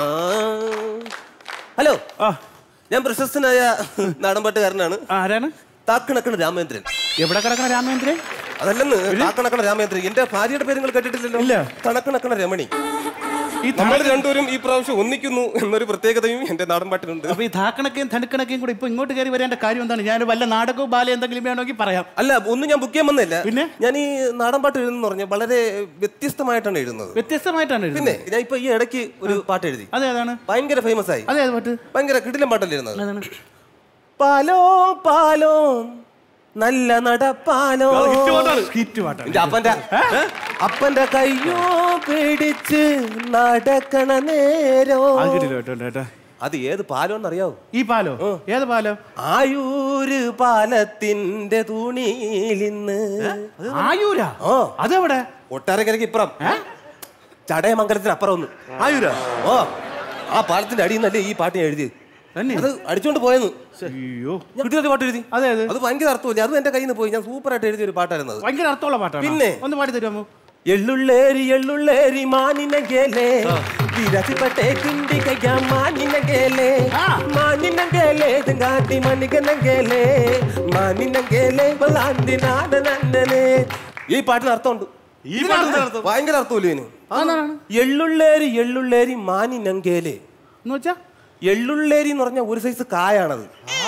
ഹലോ ഞാൻ പ്രശസ്തനായ നാടൻപാട്ടുകാരനാണ് ആരാണ് താക്കണക്കണ രാമേന്ദ്രൻ എവിടെ കിടക്കണ രാമേന്ദ്രൻ അതല്ലെന്ന് താക്കണക്കണ രാമേന്ദ്രൻ എന്റെ ഭാര്യയുടെ പേര് നിങ്ങൾ കേട്ടിട്ടില്ലല്ലോ ഇല്ല തണക്കണക്കണ രമണി ഈ നമ്മൾ രണ്ടുപേരും ഈ പ്രാവശ്യം ഒന്നിക്കുന്നു എന്നൊരു പ്രത്യേകതയും എന്റെ നാടൻ പാട്ടിനുണ്ട് അപ്പൊ ഈ ധാക്കണക്കയും തണുക്കണക്കയും കൂടെ ഇപ്പൊ ഇങ്ങോട്ട് കയറി വരേണ്ട കാര്യം എന്താണ് ഞാൻ വല്ല നാടകവും ബാല എന്തെങ്കിലും വേണമെങ്കിൽ പറയാം അല്ല ഒന്നും ഞാൻ ബുക്ക് ചെയ്യാൻ വന്നില്ല പിന്നെ ഞാൻ ഈ നാടൻ പാട്ട് എഴുതുന്ന പറഞ്ഞാൽ വളരെ വ്യത്യസ്തമായിട്ടാണ് എഴുതുന്നത് വ്യത്യസ്തമായിട്ടാണ് പിന്നെ ഞാൻ ഇപ്പൊ ഈ ഇടയ്ക്ക് ഒരു പാട്ട് എഴുതി അതെ അതാണ് ഭയങ്കര ഫേമസ് ആയി അതെ അത് പാട്ട് ഭയങ്കര കിടിലം പാട്ടല്ലേ ഇരുന്നത് പാലോ പാലോ നല്ല നടപ്പാലോ ഹിറ്റ് പാട്ടാണ് എന്റെ അപ്പന്റെ അപ്പന്റെ കയ്യോ പിടിച്ച് നടക്കണ നേരോ അത് കിട്ടില്ല കേട്ടോ കേട്ടോ അത് ഏത് പാലോ എന്നറിയാവോ ഈ പാലോ ഏത് പാലോ ആയൂര് പാലത്തിന്റെ തുണിയിലിന്ന് ആയൂരാ ഓ അതെവിടെ ഒട്ടാരക്കരക്ക് ഇപ്പുറം ചടയമംഗലത്തിന് അപ്പുറം ഒന്ന് ആയൂരാ ഓ ആ പാലത്തിന്റെ അടിയിൽ നിന്നല്ലേ ഈ പാട്ട് ഞാൻ എഴുതിയത് അത് അടിച്ചോണ്ട് പോയെന്ന് അയ്യോ ഞാൻ കിട്ടിയൊരു പാട്ട് എഴുതി അതെ അതെ അത് ഭയങ്കര അർത്ഥമില്ല അതും എന്റെ കയ്യിൽ നിന്ന് പോയി ഞാൻ സൂപ്പറായിട്ട് എഴുതിയ ഒരു പാട്ടായിരുന്നത് ഭയങ്കര അർത്ഥമുള്ള പാട്ടാണ് പിന്നെ? ഒന്ന് പാടി തരുമോ ಎಳ್ಳುಳ್ಳೇರಿ ಎಳ್ಳುಳ್ಳೇರಿ ಮಾನಿನ ಗೆಲೆ ವಿರಸಿಪಟ್ಟೆ ಕಿಂಡಿಗೆಯ ಮಾನಿನ ಗೆಲೆ ಮಾನಿನ ಗೆಲೆ ಗಾಟಿ ಮನಿಗನ ಗೆಲೆ ಮಾನಿನ ಗೆಲೆ ಬಲಾಂದಿ ನಾಡ ನನ್ನನೆ ഈ പാട്ടിന് അർത്ഥമുണ്ട് ഈ പാട്ടിന് അർത്ഥം? ഭയങ്കര അർത്ഥമില്ല ഇതിന് എള്ളുള്ളേരി എള്ളുള്ളേരി മാനിനങ്കേലെ എന്ന് വെച്ചാ എള്ളുള്ളേരി എന്ന് പറഞ്ഞ ഒരു സൈസ് കായാണത്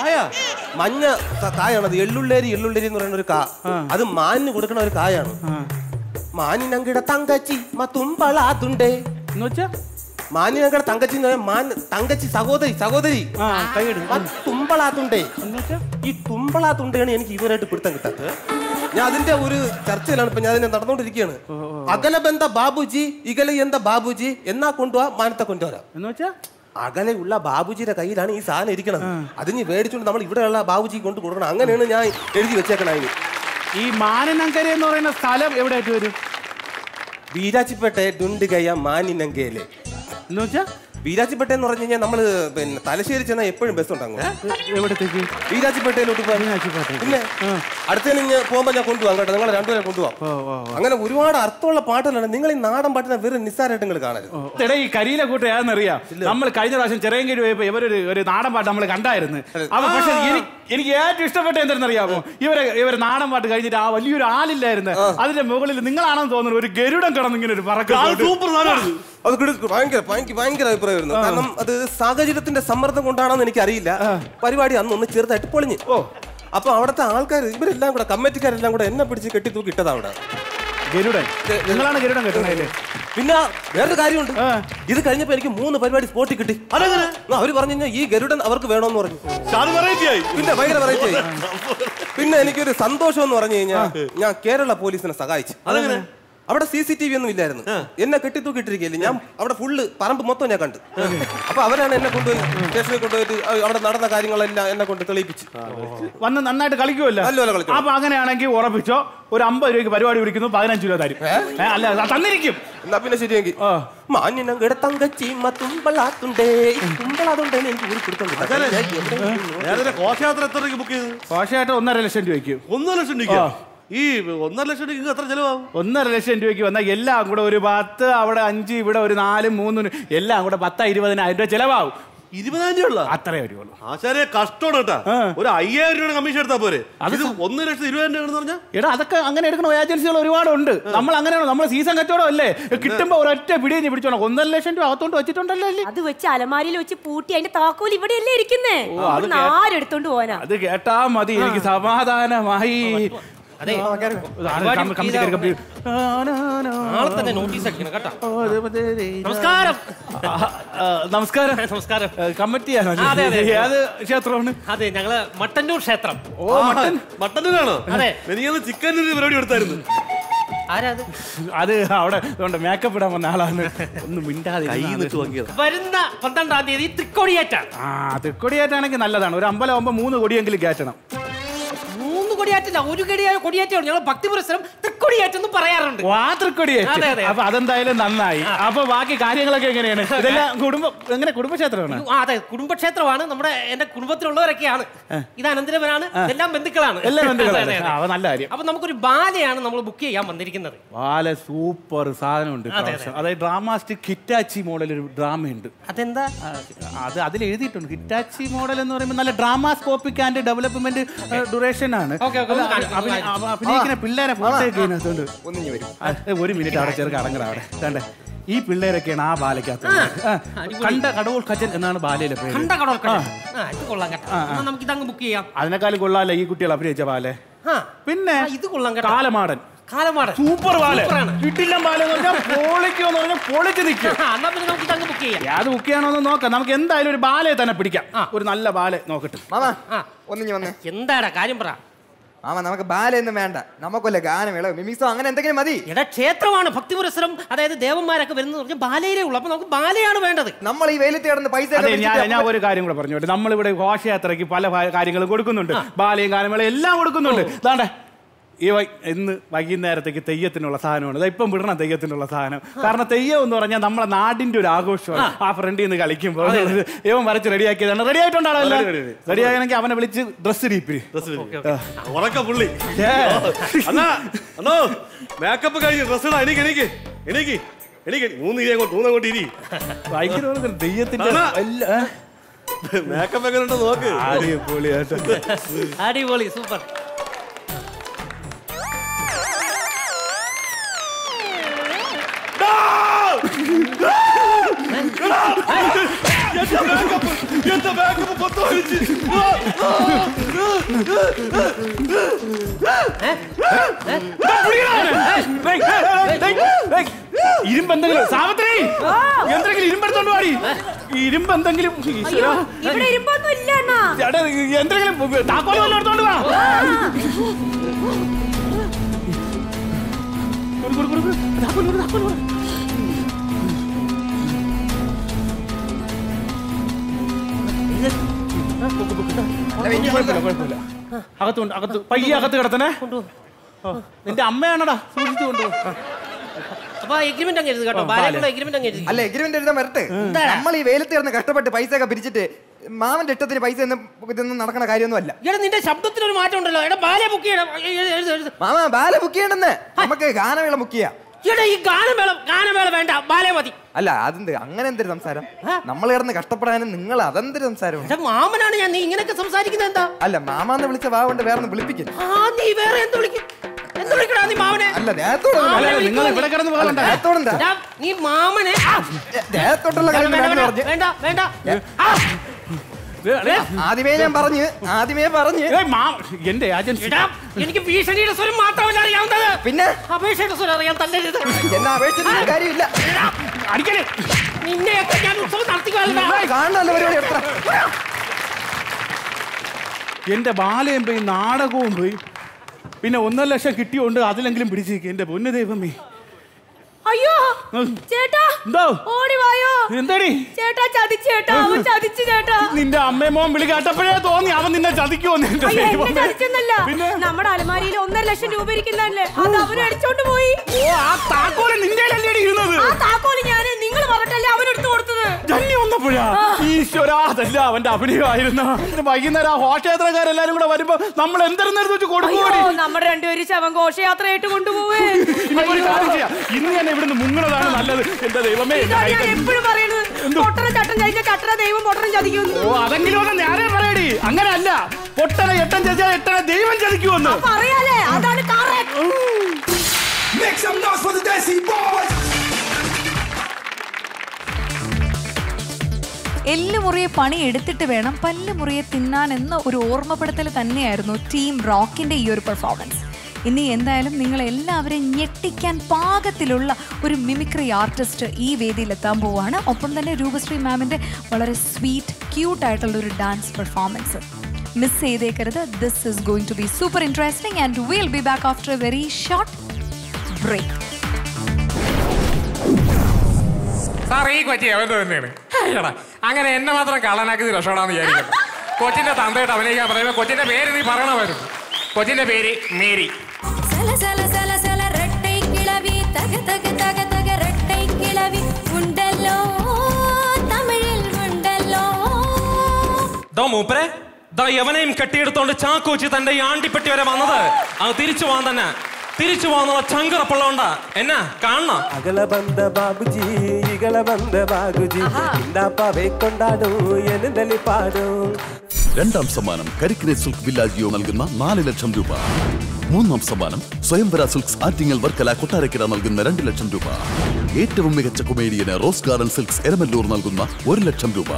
മഞ്ഞ ക- കായാണത് എള്ളുള്ളേരി എള്ളുള്ളേരി എന്ന് പറയുന്ന ഒരു കാ അത് മാനിന് കൊടുക്കണ ഒരു കായാണ് മാനിനങ്കിട തങ്കച്ചി മത്തുമ്പളാത്തുണ്ടേ എന്ന് വെച്ചാ മാനിനങ്കട തങ്കച്ചി എന്ന് പറഞ്ഞാൽ മാൻ തങ്കച്ചി സഹോദരി സഹോദരി തുമ്പളാത്തുണ്ടേ ഈ തുമ്പളാത്തുണ്ടയാണ് എനിക്ക് ഇതുവരായിട്ട് പിടുത്തം കിട്ടാത്തത് ഞാൻ അതിന്റെ ഒരു ചർച്ചയിലാണ് ഇപ്പൊ ഞാൻ അതിനെ നടന്നുകൊണ്ടിരിക്കുകയാണ് അകലബന്ധ ബാബുജി ഇകല എന്താ ബാബുജി എന്നാ കൊണ്ടുപോവാ മാനത്തെ കൊണ്ടുവരാം എന്ന് വെച്ചാ അകലെയുള്ള ബാബുജിയുടെ കയ്യിലാണ് ഈ സാധനം ഇരിക്കണത് അതിന് മേടിച്ചുകൊണ്ട് നമ്മൾ ഇവിടെയുള്ള ബാബുജി കൊണ്ട് കൊടുക്കണം അങ്ങനെയാണ് ഞാൻ എഴുതി വെച്ചേക്കണ അതിന് ഈ മാനനങ്കര എന്ന് പറയുന്ന സ്ഥലം എവിടെ ആയിട്ട് വരും വീരാച്ചിപ്പേട്ടെ ഡുണ്ടുകയ മാനിനങ്കയിലെ എന്ന് വെച്ചാ വീരാച്ചിപ്പേട്ട എന്ന് പറഞ്ഞു കഴിഞ്ഞാൽ നമ്മള് പിന്നെ തലശ്ശേരി ചെന്നാൽ എപ്പോഴും ബസ് ഉണ്ടാകും എവിടത്തേക്ക് വീരാച്ചിപ്പേട്ടയിലോട്ട് പോകാൻ പിന്നെ അടുത്തതിന് ഞാൻ പോകുമ്പോൾ ഞാൻ കൊണ്ടുപോകാം കേട്ടോ നിങ്ങളെ രണ്ടുപേരെ കൊണ്ടുപോകാം അങ്ങനെ ഒരുപാട് അർത്ഥമുള്ള പാട്ടുകളാണ് നിങ്ങൾ ഈ നാടൻ പാട്ടിനെ വെറും നിസ്സാരമായിട്ട് നിങ്ങൾ കാണരുത് എടേ ഈ കരിയിലെ കൂട്ട ഏതെന്നറിയാം നമ്മൾ കഴിഞ്ഞ പ്രാവശ്യം ചെറിയങ്കേരി പോയപ്പോ ഇവരൊരു ഒരു നാടൻ പാട്ട് നമ്മൾ കണ്ടായിരുന്നു അപ്പൊ പക്ഷെ എനിക്ക് എനിക്ക് ഏറ്റവും ഇഷ്ടപ്പെട്ട എന്തെന്നറിയാമോ ഇവരെ ഇവരെ നാടൻ പാട്ട് കഴിഞ്ഞിട്ട് ആ വലിയൊരു ആലില്ലായിരുന്നു അതിന്റെ മുകളിൽ നിങ്ങളാണെന്ന് തോന്നുന്നു ഒരു ഗരുഡം കിടന്ന് ഇങ്ങനെ ഒരു അത് super സാധനമാണ്. പറക്കം അത് കിടു- ഭയങ്കര ഭയങ്കര ഭയങ്കര അഭിപ്രായമായിരുന്നു കാരണം അത് സാഹചര്യത്തിന്റെ സമ്മർദ്ദം കൊണ്ടാണെന്ന് എനിക്ക് അറിയില്ല പരിപാടി അന്ന് ഒന്ന് ചെറുതായിട്ട് പൊളിഞ്ഞു ഓ അപ്പൊ അവിടുത്തെ ആൾക്കാർ ഇവരെല്ലാം കൂടെ കമ്മിറ്റിക്കാരെല്ലാം കൂടെ എന്നെ പിടിച്ച് കെട്ടി തൂക്കി ഇട്ടതാ അവിടെ ഗരുഡൻ നിങ്ങളാണ് ഗരുഡൻ കെട്ടണല്ലേ പിന്നെ വേറൊരു കാര്യമുണ്ട് ഇത് കഴിഞ്ഞപ്പോ എനിക്ക് മൂന്ന് പരിപാടി സ്പോട്ടിൽ കിട്ടി അതെങ്ങനെ അവര് പറഞ്ഞു കഴിഞ്ഞാൽ ഈ ഗരുഡൻ അവർക്ക് വേണമെന്ന് പറഞ്ഞു പിന്നെ ഭയങ്കര വെറൈറ്റി ആയി പിന്നെ എനിക്കൊരു സന്തോഷം എന്ന് പറഞ്ഞു കഴിഞ്ഞാൽ ഞാൻ കേരള പോലീസിനെ സഹായിച്ചു അതെങ്ങനെ? അവിടെ സി സി ടി വി ഒന്നും ഇല്ലായിരുന്നു എന്നെ കെട്ടിത്തൂക്കിട്ടിരിക്കില്ല ഞാൻ അവിടെ ഫുള്ള് പറമ്പ് മൊത്തം ഞാൻ കണ്ടു അപ്പൊ അവരാണ് എന്നെ കൊണ്ടുപോയി സ്റ്റേഷനിൽ കൊണ്ടുപോയിട്ട് അവിടെ നടന്ന കാര്യങ്ങളെല്ലാം എന്നെ കൊണ്ട് തെളിയിപ്പിച്ചു വന്ന് നന്നായിട്ട് കളിക്കുമല്ലോ നല്ലപോലെ കളിക്കും. അപ്പൊ അങ്ങനെയാണെങ്കിൽ ഉറപ്പിച്ചോ ഒരു അമ്പത് രൂപയ്ക്ക് പരിപാടി വിളിക്കുന്നു പതിനഞ്ച് രൂപ തരും ഏ, അല്ല അത് തന്നിരിക്കും എന്നാ പിന്നെ ശരിയെങ്കിൽ മാന്യനങ്കട തങ്കച്ചി തുമ്പളാത്തുണ്ടേ തുമ്പളാതുണ്ടേ എനിക്ക് ഒരു പിടുത്തം കിട്ടാൻ. ഞാൻ എവിടെ നേരത്തെ ഘോഷയാത്ര എത്ര രൂപയ്ക്ക് ബുക്ക് ചെയ്ത് കോശയായിട്ട് ഒന്നര ലക്ഷം രൂപയ്ക്ക് ഒന്നര ലക്ഷം രൂപയ്ക്ക് ഈ ഒന്നര ലക്ഷം രൂപയ്ക്ക് എത്ര ചെലവാകും ഒന്നര ലക്ഷം രൂപയ്ക്ക് വന്നാൽ എല്ലാം കൂടെ ഒരു പത്ത് അവിടെ അഞ്ച് ഇവിടെ ഒരു നാലും മൂന്നും എല്ലാം കൂടെ പത്ത് ഇരുപതിനായിരം രൂപ ചെലവാകും ഇരുപതിനായിരം രൂപ ഉള്ള അത്രേ വരുള്ളൂ ആശാരെ കഷ്ടമാണ് കേട്ടാ ഒരു അയ്യായിരം രൂപയുടെ കമ്മീഷൻ എടുത്താ പോരെ ഇത് ഒന്ന് ലക്ഷത്തി ഇരുപതിനായിരം രൂപ എന്ന് പറഞ്ഞാൽ എടാ അതൊക്കെ അങ്ങനെ എടുക്കുന്ന ഏജൻസികൾ ഒരുപാടുണ്ട് നമ്മൾ അങ്ങനെയാണ് നമ്മൾ സീസൺ കച്ചവടം അല്ലേ കിട്ടുമ്പോ ഒരൊറ്റ പിടിഞ്ഞ് പിടിച്ചോണം ഒന്നര ലക്ഷം രൂപ അകത്തോണ്ട് വെച്ചിട്ടുണ്ടല്ലോ അല്ലേ അത് വെച്ച് അലമാരിയിൽ വെച്ച് പൂട്ടി അതിന്റെ താക്കോൽ ഇവിടെയല്ലേ ഇരിക്കുന്നേ ഓ, അത് അവിടുന്ന് കേ- ആരെടുത്തോണ്ട് പോവാനാ അത് കേട്ടാ മതി എനിക്ക് സമാധാനമായി അതെ കമ്പി- കമ്പി കയറി, കമ്പി. നാളെ തന്നെ നോട്ടീസ് അടിക്കണം കേട്ടോ നമസ്കാരം ആ, ആ, നമസ്കാരം നമസ്കാരം കമ്മിറ്റിയാണോ ആ, അതെ, അതെ. ഏത് ക്ഷേത്രമാണ് അതെ ഞങ്ങള് മട്ടന്നൂർ ക്ഷേത്രം ഓ മട്ടൻ മട്ടന്നൂരാണോ അതെ. എനിക്കത് ചിക്കൻ ഒരു പരിപാടി എടുത്തായിരുന്നു ആരാ അത് അത് അവിടെ അതുകൊണ്ട് മേക്കപ്പ് ഇടാൻ വന്ന ആളാണ് ഒന്ന് മിണ്ടാതെ കൈ ഇരുന്നാ നിട്ട് വാങ്ങിയത് വരുന്ന പന്ത്രണ്ടാം തീയതി തൃക്കൊടിയേറ്റാണ് ആ തൃക്കൊടിയേറ്റാണെങ്കിൽ നല്ലതാണ് ഒരു അമ്പലമാകുമ്പോ മൂന്ന് കൊടിയെങ്കിലും കയറ്റണം മൂന്ന് കൊടിയാറ്റില്ല ഒരു കൊടിയാ കൊടിയേറ്റേ ഉള്ളൂ ഞങ്ങൾ ഭക്തി പുരസ്സരം തൃക്കൊടിയേറ്റെന്ന് പറയാറുണ്ട് വാ തൃക്കൊടിയേറ്റ് അതെ, അതെ. അപ്പൊ അതെന്തായാലും നന്നായി അപ്പൊ ബാക്കി കാര്യങ്ങളൊക്കെ എങ്ങനെയാണ് ഇതെല്ലാം കുടുംബം എങ്ങനെ കുടുംബക്ഷേത്രമാണ് ആ, അതെ കുടുംബക്ഷേത്രമാണ് നമ്മുടെ എന്റെ കുടുംബത്തിലുള്ളവരൊക്കെയാണ് ഇത് അനന്തരവനാണ് എല്ലാം ബന്ധുക്കളാണ് എല്ലാം ബന്ധുക്കളാണ്. അതെ, അതെ, ആ, അതെ. അത് നല്ല കാര്യം. അപ്പൊ നമുക്കൊരു ബാലയാണ് നമ്മൾ ബുക്ക് ചെയ്യാൻ വന്നിരിക്കുന്നത് വാല സൂപ്പർ സാധനമുണ്ട് അതെ, ഇപ്രാവശ്യം. അതായത് ഡ്രാമാസ്റ്റിക് ഹിറ്റാച്ചി മോഡൽ ഒരു ഡ്രാമയുണ്ട് അതെന്താ അത് അതിൽ എഴുതിയിട്ടുണ്ട് ഹിറ്റാച്ചി മോഡൽ എന്ന് പറയുമ്പോൾ നല്ല ഡ്രാമാസ്കോപ്പിക് ആൻഡ് ഡെവലപ്മെന്റ് ഡ്യൂറേഷൻ ആണ് ഓക്കേ, ഓക്കേ, ഒന്ന് അല്ല, കാണിക്ക്, അഭിനയ- ഒന്ന് അവ- അഭിനയിക്കുന്ന പിള്ളേരെ ഫോട്ടോ ഒക്കെ ഇതിനകത്തുണ്ട് ഒന്നിഞ്ഞു വരും ആ, ഏ, ഒരു മിനിറ്റ് അവിടെ ചെറുക്ക് അടങ്ങറ അവിടെ കണ്ടേ ഈ പിള്ളേരൊക്കെയാണ് ആ ബാലയ്ക്കകത്ത് ആ, കണ്ട കടവുൾ ഖജൻ എന്നാണ് ബാലയിലെ പേര് കണ്ട കടൽ ആ. ആ ഇത് കൊള്ളാം കേട്ടോ എന്നാ നമുക്ക് ഇതങ്ങ് ബുക്ക് ചെയ്യാം അതിനേക്കാളും കൊള്ളാല്ല ഈ കുട്ടികൾ അഭിനയിച്ച ബാലെ ആ പിന്നെ ഇത് കൊള്ളാം കേട്ടോ കാലമാടൻ കാലമാടൻ സൂപ്പർ ബാല സൂപ്പറാണ്. കിട്ടില്ല ബാല എന്ന് പറഞ്ഞാൽ പൊളിക്കുമെന്ന് പറഞ്ഞാൽ പൊളിച്ച് നിൽക്കും ആ, എന്നാ പിന്നെ നമുക്ക് ഇതങ്ങ് ബുക്ക് ചെയ്യാം അത് ബുക്ക് ചെയ്യണമെന്ന് നോക്കാം നമുക്ക് എന്തായാലും ഒരു ബാലയെ തന്നെ പിടിക്കാം ഒരു നല്ല ബാലെ നോക്കട്ടെ മാമ ഒന്നിഞ്ഞു വന്നേ എന്താടാ കാര്യം പറ മാമ നമുക്ക് ബാലയൊന്നും വേണ്ട നമുക്കൊല്ല ഗാനമേളോ മിമിക്സോ അങ്ങനെ എന്തെങ്കിലും മതി എടാ ക്ഷേത്രമാണ് ഭക്തി പുരസ്സരം അതായത് ദേവന്മാരൊക്കെ വരുന്നത് പറഞ്ഞാൽ ബാലയിലേ ഉള്ളൂ അപ്പൊ നമുക്ക് ബാലയാണ് വേണ്ടത് നമ്മൾ ഈ വെയിലത്ത് കിടന്ന് പൈസ അതെ ഞാൻ ഞാൻ ഒരു കാര്യം കൂടെ പറഞ്ഞോട്ടെ നമ്മളിവിടെ ഘോഷയാത്രയ്ക്ക് പല ഭാ- കാര്യങ്ങളും കൊടുക്കുന്നുണ്ട് ബാലയും ഗാനമേളയും എല്ലാം കൊടുക്കുന്നുണ്ട് ഇതാണ്ടേ ഈ വൈ ഇന്ന് വൈകുന്നേരത്തേക്ക് തെയ്യത്തിനുള്ള സാധനമാണ് ഇതാ ഇപ്പം വിടണം തെയ്യത്തിനുള്ള സാധനം കാരണം തെയ്യം എന്ന് പറഞ്ഞാൽ നമ്മളെ നാടിന്റെ ഒരു ആഘോഷമാണ് ആ ഫ്രണ്ടിൽ നിന്ന് കളിക്കുമ്പോൾ ഇവൻ വരച്ച് റെഡിയാക്കിയതാണ് റെഡി ആയിട്ടുണ്ടാണല്ലോ Ready, ready, ready. റെഡി ആകണമെങ്കിൽ അവനെ വിളിച്ച് ഡ്രസ് ഡീപ്പിരി ഉറക്ക പുള്ളി അണ്ണാ അണ്ണോ മേക്കപ്പ് കഴിഞ്ഞ് ഡ്രസ് ഇടാ എനിക്ക് എനിക്ക് എനിക്ക് എനിക്ക് മൂന്ന് ഇരി അങ്ങോട്ട് മൂന്ന് അങ്ങോട്ട് ഇരി ഭയങ്കര തെയ്യത്തിന്റെ അണ്ണാ. എല്ലാ മേക്കപ്പ് എങ്ങനെ ഉണ്ടോ നോക്ക് അടിപൊളിയായിട്ട് അടിപൊളി സൂപ്പർ എന്റെ മേക്കപ്പ് പൊത്തു വലിച്ച് ഇരുമ്പ് എന്തെങ്കിലും സാവിത്രി എന്തെങ്കിലും ഇരുമ്പെടുത്തോണ്ട് പാടി ഇരുമ്പ് എന്തെങ്കിലും ഈശ്വരാ. ഇവിടെ ഇരുമ്പൊന്നും ഇല്ല അണ്ണാ ചേട്ടാ, എന്തെങ്കിലും താക്കോല് വല്ലതും എടുത്തോണ്ട് വാ കൊടു, കൊടു, കൊടു, കൊടു. താക്കോല് കൊടു, താക്കോല് കൊടു. കുഴപ്പമില്ല, കുഴപ്പമില്ല. അകത്തുണ്ട് അകത്ത് പയ്യെ അകത്ത് കിടത്തണേ ഓ, നിന്റെ അമ്മയാണടാ സൂക്ഷിച്ചു കൊണ്ടുപോ അപ്പൊ എഗ്രിമെന്റ് അങ്ങ് എഴുതി കേട്ടോ ബാലക്കുള്ള എഗ്രിമെന്റ് അങ്ങ് എഴുതി അല്ല എഗ്രിമെന്റ് എഴുതാൻ വരട്ടെ നമ്മൾ ഈ വെയിലത്ത് കിടന്ന് കഷ്ടപ്പെട്ട് പൈസ ഒക്കെ പിരിച്ചിട്ട് മാമന്റെ ഇഷ്ടത്തിന് പൈസ ഒന്നും ഇതൊന്നും നടക്കണ കാര്യമൊന്നും അല്ല എടാ നിന്റെ ശബ്ദത്തിന് ഒരു മാറ്റം ഉണ്ടല്ലോ എടാ ബാല ബുക്ക് ചെയ്യണം എഴുതി, എഴുതി, എഴുതി. മാമ ബാല ബുക്ക് ചെയ്യണ്ടെന്ന് നമുക്ക് ഗാനമേള ബുക്ക് ചെയ്യാം എടാ ഈ ഗാനമേള ഗാനമേള വേണ്ട ബാലേ മതി അല്ല അതെന്ത് അങ്ങനെ എന്തൊരു സംസാരം നമ്മൾ കിടന്ന് കഷ്ടപ്പെടാനും നിങ്ങൾ അതെന്തൊരു സംസാരം എടാ മാമനാണ് ഞാൻ നീ ഇങ്ങനെയൊക്കെ സംസാരിക്കുന്നത് എന്താ അല്ല മാമാന്ന് വിളിച്ച വാ കൊണ്ട് വേറെ ഒന്ന് വിളിപ്പിക്കും ആ നീ വേറെ എന്ത് വിളിക്കും എന്ത് വിളിക്കടാ നീ മാമനെ അല്ല ദേഹത്തോട് മാമനെ അല്ല, വിളിക്കുവാ നിങ്ങൾ നീ. ഇവിടെ കിടന്ന് പോകണ്ട. ദേഹത്തോടെന്താ ഡാ, നീ മാമനെ ആ, ദേഹത്തോട്ടുള്ള കാര്യം വേണ്ട, വേണ്ടെന്ന് വേണ്ട, പറഞ്ഞ് വേണ്ട വേണ്ട ആ, ആദ്യമേ ഞാൻ പറഞ്ഞ് ആദ്യമേ പറഞ്ഞ് ഏയ്, മാ- എന്റെ ഏജൻസി എടാ, എനിക്ക് ഭീഷണിയുടെ സ്വരം മാത്രമല്ല അറിയാവുന്നത് പിന്നെ അപേക്ഷയുടെ സ്വരം അറിയാൻ തല്ലരുത് എന്നാ അപേക്ഷിച്ചിട്ട് കാര്യമില്ല അടിക്കല് നിന്നെയൊക്കെ ഞാൻ ഉത്സവം നടത്തിക്കുവാനുള്ള കാണാനല്ല പരിപാടി എടുത്ത എന്റെ ബാലയും പോയി നാടകവും പോയി പിന്നെ ഒന്നര ലക്ഷം കിട്ടിയോണ്ട് അതിലെങ്കിലും പിടിച്ചേക്ക് എന്റെ പൊന്നു ദൈവമേ അയ്യോ ചേട്ടാ എന്തോ ഓടി വായോ എന്താടി ചേട്ടാ ചതിച്ചു ചേട്ടാ അവൻ ചതിച്ചു ചേട്ടാ നിന്റെ അമ്മയും മോൻ വിളി കേട്ടപ്പോഴേ തോന്നി അവൻ നിന്നെ ചതിക്കുമെന്ന് എന്റെ അയ്യോ എന്നെ ദൈവമേ. ചതിച്ചെന്നല്ല നമ്മുടെ അലമാരിയിൽ ഒന്നര ലക്ഷം രൂപ ഇരിക്കുന്നതല്ലേ അത് അവൻ അടിച്ചോണ്ട് പോയി ഓ ആ താക്കോല് നിന്റെ കയ്യിലല്ലേടി ഇരുന്നത് ആ താക്കോല് ഞാൻ നിങ്ങൾ പറഞ്ഞിട്ടല്ലേ അവൻ എടുത്തു കൊടുത്തത് ജന്നി വന്നപ്പോഴാ ഈശ്വര അതല്ല അവന്റെ അഭിനയമായിരുന്നു ഇന്ന് വൈകുന്നേരം ആ ഘോഷയാത്രക്കാരെല്ലാരും കൂടെ വരുമ്പോ നമ്മൾ എന്തെരുന്നെടുത്ത് വെച്ച് കൊടുക്കുമോടി അയ്യോ നമ്മുടെ രണ്ടുപേരും ശവം ഘോഷയാത്രയായിട്ട് കൊണ്ടുപോവേ ഇനിയിപ്പോ ഒരു കാര്യം ചെയ്യാം ഇന്ന് തന്നെ ഇവിടുന്ന് മുങ്ങണതാണ് നല്ലത് എന്റെ ദൈവമേ എന്റെ ഇതാണ് കൈ ഞാൻ തന്നെ- എപ്പോഴും പറയുന്നത് പൊട്ടറ ചട്ടം ചതിച്ച കട്ടറ ദൈവം പൊട്ടറം ചതിക്കുന്നു ഓ അതെങ്കിലും ഒന്ന് നേരെ പറയടി അങ്ങനല്ല പൊട്ടന എട്ടൻ ചതിച്ചാൽ എട്ടന ദൈവം ചതിക്കുമെന്ന് പറയാലേ അതാണ് correct. Make some noise for the Desi Boys! എല്ലുമുറിയെ പണി എടുത്തിട്ട് വേണം പല്ലുമുറിയെ തിന്നാൻ എന്ന ഒരു ഓർമ്മപ്പെടുത്തൽ തന്നെയായിരുന്നു ടീം റോക്കിന്റെ ഈ ഒരു പെർഫോമൻസ് ഇനി എന്തായാലും നിങ്ങൾ എല്ലാവരെയും ഞെട്ടിക്കാൻ പാകത്തിലുള്ള ഒരു മിമിക്രി ആർട്ടിസ്റ്റ് ഈ വേദിയിൽ എത്താൻ പോവുകയാണ് ഒപ്പം തന്നെ രൂപശ്രീ മാമിന്റെ വളരെ സ്വീറ്റ് ക്യൂട്ട് ആയിട്ടുള്ള ഒരു ഡാൻസ് പെർഫോമൻസ് മിസ് ചെയ്തേക്കരുത് this is going to be super interesting and will be back after a very short break sir ഈ കൊച്ചി അവന്റെ തന്നെയാണ് എടാ അങ്ങനെ എന്നെ മാത്രം കള്ളനാക്കി നീ രക്ഷപ്പെടാന്ന് വിചാരിക്കണം കൊച്ചിന്റെ തന്തയായിട്ട് അഭിനയിക്കാൻ പറയുമ്പോ കൊച്ചിന്റെ പേര് നീ പറയണമായിരുന്നു കൊച്ചിന്റെ പേര് മേരി சல சல சல சல ரெட்டை கிளவி தக தக தக தக ரெட்டை கிளவி உண்டല്ലോ തമിഴിൽ ഉണ്ടല്ലോ ദോ മൂപ്പരെ ദാ യവനെയും കെട്ടിയെടുത്തോണ്ട് ചാക്കോച്ചി തന്റെ ഈ ആണ്ടിപ്പെട്ടി വരെ വന്നത് അത് തിരിച്ചു പോകാൻ തന്നെ തിരിച്ചു പോകുന്നുള്ള ചങ്കറപ്പുള്ളതുകൊണ്ടാ എന്നാ കാണണം അകല ബന്ധ ബാബുജി ഇകള ബന്ധ ബാബുജി ഇണ്ടാപ്പാവേ കൊണ്ടാടും എന്നുതലി പാടും രണ്ടാം സമ്മാനം കരിക്കിനെ സിൽക്ക് വില്ലാജിയോ നൽകുന്ന നാല് ലക്ഷം രൂപ മൂന്നാം സമ്മാനം സ്വയംവര സിൽക്സ് ആറ്റിങ്ങൽ വർക്കല കൊട്ടാരക്കര നൽകുന്ന രണ്ട് ലക്ഷം രൂപ ഏറ്റവും മികച്ച കൊമേഡിയന് റോസ് ഗാർഡൻ സിൽക്സ് എരമല്ലൂർ നൽകുന്ന ഒരു ലക്ഷം രൂപ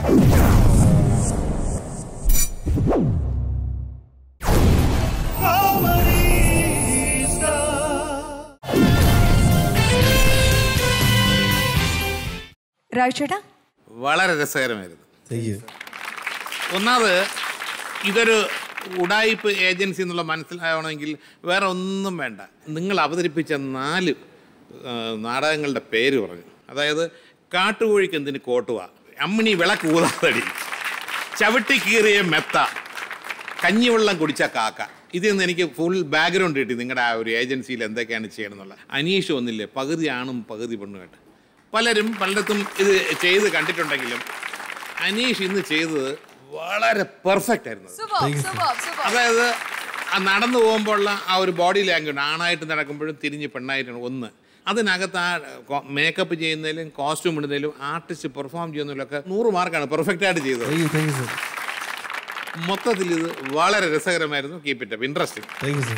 രാജേട്ടാ വളരെ രസകരമായിരുന്നു ഒന്നാമത് ഇതൊരു ഉടായിപ്പ് ഏജൻസി എന്നുള്ള മനസ്സിലാവണമെങ്കിൽ വേറെ ഒന്നും വേണ്ട നിങ്ങൾ അവതരിപ്പിച്ച നാല് ആ, നാടകങ്ങളുടെ പേര് പറഞ്ഞു അതായത് കാട്ടുകോഴിക്ക് എന്തിന് കോട്ടുക അമ്മിണി വിളക്ക് ഊതാതടി ചവിട്ടി കീറിയ മെത്ത കഞ്ഞിവെള്ളം കുടിച്ച കാക്ക ഇതിൽ നിന്ന് എനിക്ക് ഫുൾ ബാക്ക്ഗ്രൗണ്ട് കിട്ടി നിങ്ങളുടെ ആ ഒരു ഏജൻസിയിൽ എന്തൊക്കെയാണ് ചെയ്യണമെന്നുള്ള അനീഷ് ഒന്നില്ലേ പകുതി ആണും പകുതി പെണ്ണുമായിട്ട് പലരും പലയിടത്തും ഇത് ചെയ്ത് കണ്ടിട്ടുണ്ടെങ്കിലും അനീഷ് ഇന്ന് ചെയ്തത് വളരെ പെർഫെക്റ്റ് ആയിരുന്നു അതായത് ആ നടന്നു പോകുമ്പോഴുള്ള ആ ഒരു ബോഡി ലാംഗ്വേജ് ആണായിട്ട് നടക്കുമ്പോഴും തിരിഞ്ഞ് പെണ്ണായിട്ടാണ് ഒന്ന് അതിനകത്ത് ആ മേക്കപ്പ് ചെയ്യുന്നതിലും കോസ്റ്റ്യൂം ഇടുന്നതിലും ആർട്ടിസ്റ്റ് പെർഫോം ചെയ്യുന്നതിലൊക്കെ നൂറ് മാർക്കാണ് പെർഫെക്റ്റ് ആയിട്ട് ചെയ്തത് മൊത്തത്തിൽ ഇത് വളരെ രസകരമായിരുന്നു keep it up interesting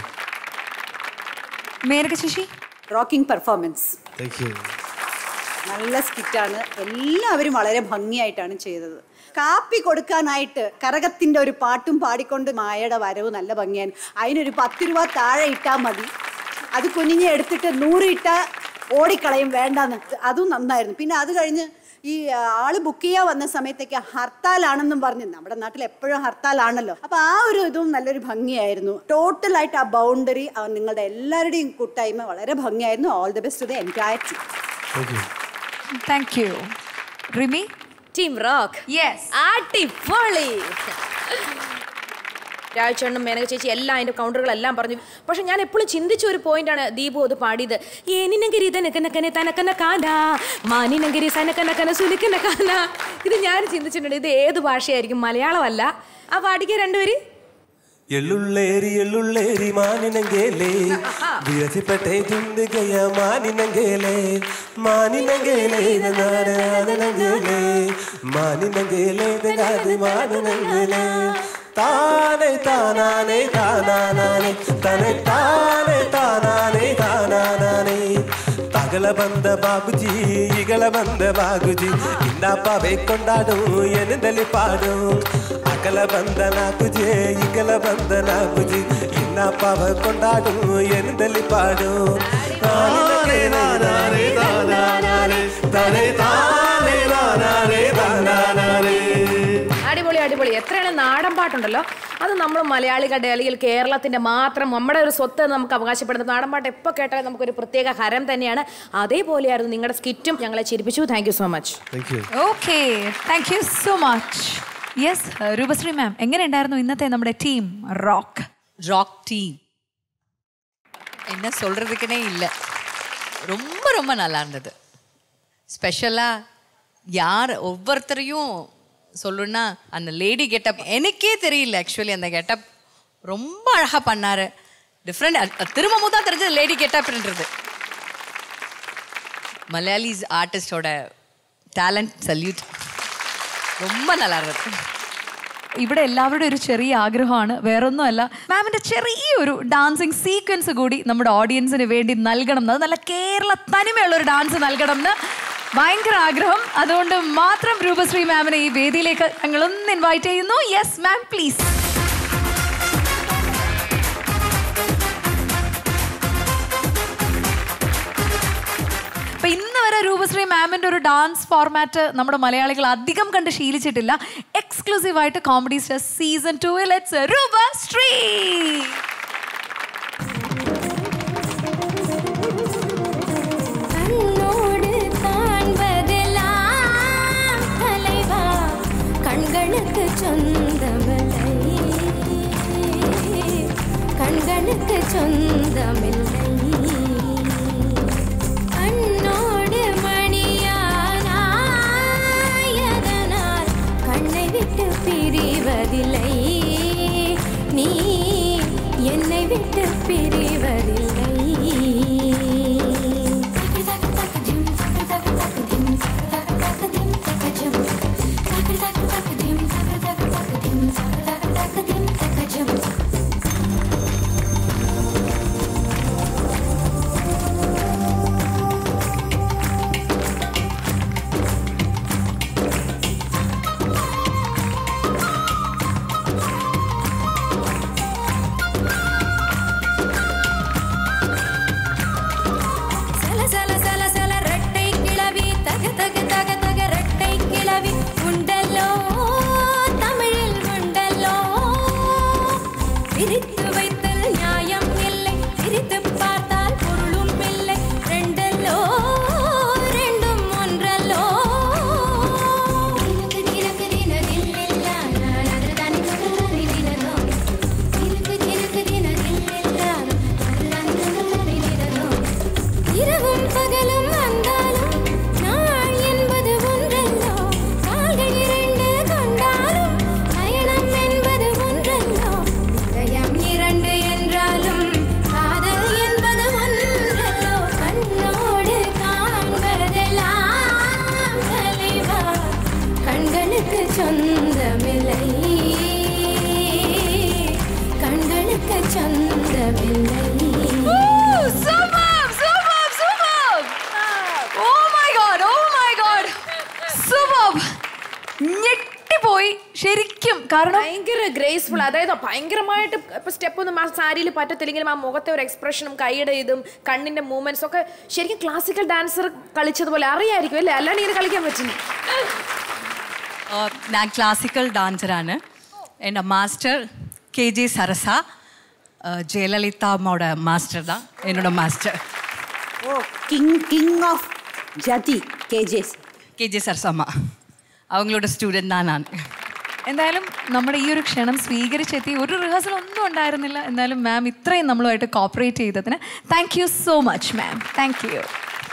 Menaka Sasi rocking performance നല്ല സ്കിറ്റാണ് എല്ലാവരും വളരെ ഭംഗിയായിട്ടാണ് ചെയ്തത് കാപ്പി കൊടുക്കാനായിട്ട് കരകത്തിന്റെ ഒരു പാട്ടും പാടിക്കൊണ്ട് മായയുടെ വരവ് നല്ല ഭംഗിയാണ് അതിനൊരു പത്ത് രൂപ താഴെ ഇട്ടാൽ മതി അത് കുഞ്ഞിനെ എടുത്തിട്ട് നൂറ് ഇട്ടാ ഓടിക്കളയും വേണ്ടാന്ന് അതും നന്നായിരുന്നു പിന്നെ അത് കഴിഞ്ഞ് ഈ ആ, ആള് ബുക്ക് ചെയ്യാൻ വന്ന സമയത്തേക്ക് ഹർത്താലാണെന്നും പറഞ്ഞ് നമ്മുടെ നാട്ടിൽ എപ്പോഴും ഹർത്താലാണല്ലോ അപ്പൊ ആ ഒരു ഇതും നല്ലൊരു ഭംഗിയായിരുന്നു ടോട്ടലായിട്ട് ആ ബൗണ്ടറി നിങ്ങളുടെ എല്ലാവരുടെയും കൂട്ടായ്മ വളരെ ഭംഗിയായിരുന്നു all the best to the entire team thank you Rimi team rock yes അടിപൊളി രാജേണ്ണും മേനക ചേച്ചി എല്ലാം അതിന്റെ കൗണ്ടറുകളെല്ലാം പറഞ്ഞു പക്ഷെ ഞാൻ എപ്പോഴും ചിന്തിച്ച ഒരു പോയിന്റാണ് ദീപു അത് പാടിയത് ഏനിനഗരി തനക്കനക്കനെ തനക്കന കാന മാനിനഗരി സനക്കനക്കന സുലിക്കന കാന ഇത് ഞാൻ ചിന്തിച്ചിട്ടുണ്ട് ഇത് ഏത് ഭാഷയായിരിക്കും മലയാളമല്ല ആ പാടിക്ക രണ്ടുപേര് എള്ളുള്ളേരി എള്ളുള്ളേരി മാനിനങ്കേലേ വിരസിപ്പെട്ടേ ചുണ്ടുകയ മാനിനങ്കേലേ മാനിനങ്കേലേ നാനങ്കേലേ മാനിനങ്കേലേ നാത് മാനിനങ്കേലേ താനെ താനാനെ താനാനാനെ തനെ താനെ താനാനെ താനാനാനെ തകല ಬಂದ ಬಾಬುಜಿ ಇಗಳ ಬಂದ ಬಾಗುಜಿ ಇನ್ನಪ್ಪವೇ ಕೊಂಡಾಡು ಎನ್ನಲ್ಲಿ ಪಾಡು ಅಕಲ ಬಂದ ನಾಕುಜೆ ಇಗಲ ಬಂದ ನಾಕುಜಿ ಇನ್ನಪ್ಪವ ಕೊಂಡಾಡು ಎನ್ನಲ್ಲಿ ಪಾಡು ತಾನೇ ನಾನಾರೇ ತಾನಾನಾರೇ ತನೆ ತಾನೇ ನಾನಾರೇ ತಾನಾನಾರೇ അടിപൊളി അടിപൊളി എത്രയാണ് നാടൻ പാട്ടുണ്ടല്ലോ അത് നമ്മൾ മലയാളികളുടെ അല്ലെങ്കിൽ കേരളത്തിന്റെ മാത്രം നമ്മുടെ ഒരു സ്വത്ത് എന്ന് നമുക്ക് അവകാശപ്പെടുന്നത് നാടൻ പാട്ട് എപ്പോൾ കേട്ടാലും നമുക്കൊരു പ്രത്യേക ഹരം തന്നെയാണ് അതേപോലെയായിരുന്നു നിങ്ങളുടെ സ്കിറ്റും ഞങ്ങളെ ചിരിപ്പിച്ചു thank you so much okay thank you so much yes Roopashree ma'am എങ്ങനെയുണ്ടായിരുന്നു ഇന്നത്തെ നമ്മുടെ ടീം റോക്ക് ராக் டீம் என்ன சொல்றதுக்குனே இல்லை ரொம்ப ரொம்ப நல்லா இருந்தது ஸ்பெஷலாக யார் ஒவ்வொருத்தரையும் சொல்லணும்னா அந்த லேடி கெட்டப் எனக்கே தெரியல ஆக்சுவலி அந்த கெட்டப் ரொம்ப அழகாக பண்ணாரு டிஃப்ரெண்ட் திரும்பவும் தான் தெரிஞ்சது லேடி கெட்டப்ன்றது மலையாளிஸ் ஆர்டிஸ்டோட டேலண்ட் சல்யூட் ரொம்ப நல்லா இருந்தது ഇവിടെ എല്ലാവരുടെ ഒരു ചെറിയ ആഗ്രഹമാണ് വേറൊന്നുമല്ല മാമിന്റെ ചെറിയൊരു ഡാൻസിങ് സീക്വൻസ് കൂടി നമ്മുടെ ഓഡിയൻസിന് വേണ്ടി നൽകണം എന്ന്. അത് നല്ല കേരള തനിമയുള്ള ഒരു ഡാൻസ് നൽകണം എന്ന് ഭയങ്കര ആഗ്രഹം അതുകൊണ്ട് മാത്രം രൂപശ്രീ മാമിനെ ഈ വേദിയിലേക്ക് ഞങ്ങളൊന്ന് ഇൻവൈറ്റ് ചെയ്യുന്നു യെസ് മാം പ്ലീസ് അപ്പൊ ഇന്ന് വരെ രൂപശ്രീ മാമിന്റെ ഒരു ഡാൻസ് ഫോർമാറ്റ് നമ്മുടെ മലയാളികൾ അധികം കണ്ട് ശീലിച്ചിട്ടില്ല എക്സ്ക്ലൂസീവ് ആയിട്ട് കോമഡി സ്റ്റാർ സീസൺ ടൂവിൽ ഇറ്റ്സ് രൂപശ്രീ கண்ணோடு காண்பதெல்லாம் தலைவா கண்களுக்கு சொந்தமில்லை கண்களுக்கு சொந்தமில்லை கண்ணோடு மணியானாயதனால் கண்ணை விட்டு பிரிவதில்லை நீ என்னை விட்டு பிரிவதில்லை சல சல சல சல ரெட்டை கிளவி தக தக தக தக ரெட்டை கிளவி உண்டல்லோ தமிழில் உண்டல்லோ பிரித்து வைத்தல் நியாயம் இல்லை பிரித்து பார்த்தால் பொருளும் இல்லை ரெண்டல்லோ ரெண்டும் ஒன்றல்லோ கிழக்கு தினதில்லில்லா நான் அதுதான் தினதோ கிழக்கு கிழக்கு தினதில்லில்லா அதுதான் தினதோ இரவும் பகலும் வந்தாலும் நாள் என்பது ஒன்றல்லோ கால்கள் இரண்டு கொண்டாலும் பயணம் என்பது ஒன்றல்லோ இதயம் இரண்டு என்றாலும் காதல் என்பது ஒன்றல்லோ கண்ணோடு காண்பதெல்லாம் தலைவா கண்களுக்கு சொந்தமில்லை கண்களுக்கு சொந்தமில்லை Superb, superb, superb. Oh my god, oh my god. Superb. ഞെട്ടിപ്പോയി ശരിക്കും കാരണം ഭയങ്കര ഗ്രേസ്ഫുൾ അതായത് ഭയങ്കരമായിട്ട് ഇപ്പൊ സ്റ്റെപ്പ് ഒന്നും ആ സാരിയിൽ പറ്റത്തില്ലെങ്കിലും ആ മുഖത്തെ ഒരു എക്സ്പ്രഷനും കൈയുടെ ഇതും കണ്ണിന്റെ മൂവ്മെന്റ്സ് ഒക്കെ ശരിക്കും ക്ലാസിക്കൽ ഡാൻസർ കളിച്ചതുപോലെ അറിയായിരിക്കും അല്ലേ അല്ലാണ്ട് ഇങ്ങനെ കളിക്കാൻ പറ്റില്ല ആ, ഞാൻ ക്ലാസിക്കൽ ഡാൻസറാണ് എൻ്റെ മാസ്റ്റർ കെ ജെ സരസ ആ, ജയലളിത അമ്മோட மாஸ்டர் தான் என்னோட மாஸ்டர் ஓ கிங் கிங் ஆஃப் ஜதி கேஜேஸ் കെ ജെ സരസ അമ്മ അവங்களோட സ്റ്റുഡൻ്റ് தான் நான் എന്തായാലും നമ്മുടെ ഈ ഒരു ക്ഷണം സ്വീകരിച്ചെത്തി ഒരു റിഹേഴ്സൽ ഒന്നും ഉണ്ടായിരുന്നില്ല എന്നാലും മാം ഇത്രയും നമ്മളുമായിട്ട് കോപ്പറേറ്റ് ചെയ്തതിന് thank you so much ma'am thank you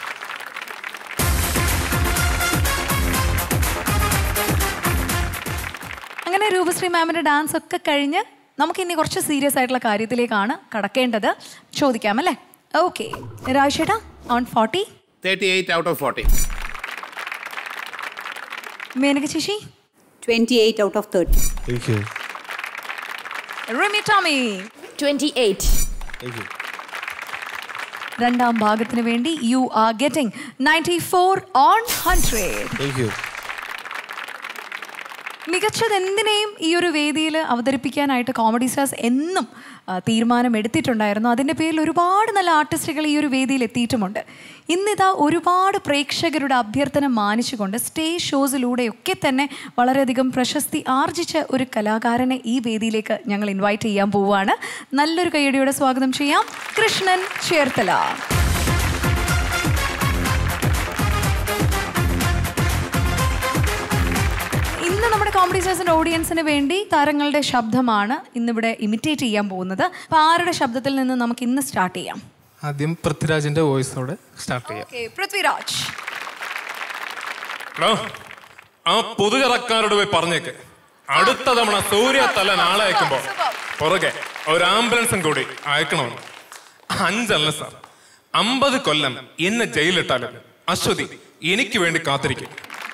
അങ്ങനെ രൂപശ്രീ മാമിന്റെ ഡാൻസ് ഒക്കെ കഴിഞ്ഞ് നമുക്ക് ഇനി കുറച്ച് സീരിയസ് ആയിട്ടുള്ള കാര്യത്തിലേക്കാണ് കടക്കേണ്ടത് ചോദിക്കാം അല്ലേ ഓക്കെ രാജേട്ടാ on forty thirty eight out of forty Menaka ചേച്ചി twenty eight out of thirty Rimi Tomy twenty eight രണ്ടാം ഭാഗത്തിന് വേണ്ടി you are getting ninety four on hundred മികച്ചത് എന്തിനേയും ഈ ഒരു വേദിയിൽ അവതരിപ്പിക്കാനായിട്ട് കോമഡി സ്റ്റാർസ് എന്നും ആ, തീരുമാനം എടുത്തിട്ടുണ്ടായിരുന്നു അതിൻ്റെ പേരിൽ ഒരുപാട് നല്ല ആർട്ടിസ്റ്റുകൾ ഈ ഒരു വേദിയിൽ എത്തിയിട്ടുമുണ്ട് ഇന്നിതാ ഒരുപാട് പ്രേക്ഷകരുടെ അഭ്യർത്ഥന മാനിച്ചുകൊണ്ട് സ്റ്റേജ് ഷോസിലൂടെയൊക്കെ തന്നെ വളരെയധികം പ്രശസ്തി ആർജിച്ച ഒരു കലാകാരനെ ഈ വേദിയിലേക്ക് ഞങ്ങൾ ഇൻവൈറ്റ് ചെയ്യാൻ പോവുകയാണ് നല്ലൊരു കൈയടിയോടെ സ്വാഗതം ചെയ്യാം കൃഷ്ണൻ ചേർത്തല ഇന്ന് നമ്മുടെ കോമഡി സ്റ്റാർസിന്റെ ഓഡിയൻസിന് വേണ്ടി താരങ്ങളുടെ ശബ്ദമാണ് ഇന്നിവിടെ ഇമിറ്റേറ്റ് ചെയ്യാൻ പോകുന്നത് അപ്പൊ ആരുടെ ശബ്ദത്തിൽ നിന്ന് നമുക്ക് ഇന്ന് സ്റ്റാർട്ട് ചെയ്യാം ആദ്യം പൃഥ്വിരാജിന്റെ വോയിസോടെ സ്റ്റാർട്ട് ചെയ്യാം ഓക്കെ പൃഥ്വിരാജ് എടോ, ആ പൊതുകടക്കാരോട് പോയി പറഞ്ഞേക്ക് അടുത്ത തവണ സൂര്യ തല നാളെ അയക്കുമ്പോ പുറകെ ഒരു ആംബുലൻസും കൂടി അയക്കണമെന്ന് അഞ്ചല്ല സാർ അമ്പത് കൊല്ലം എന്നെ ജയിലിട്ടാലും അശ്വതി എനിക്ക് വേണ്ടി കാത്തിരിക്കും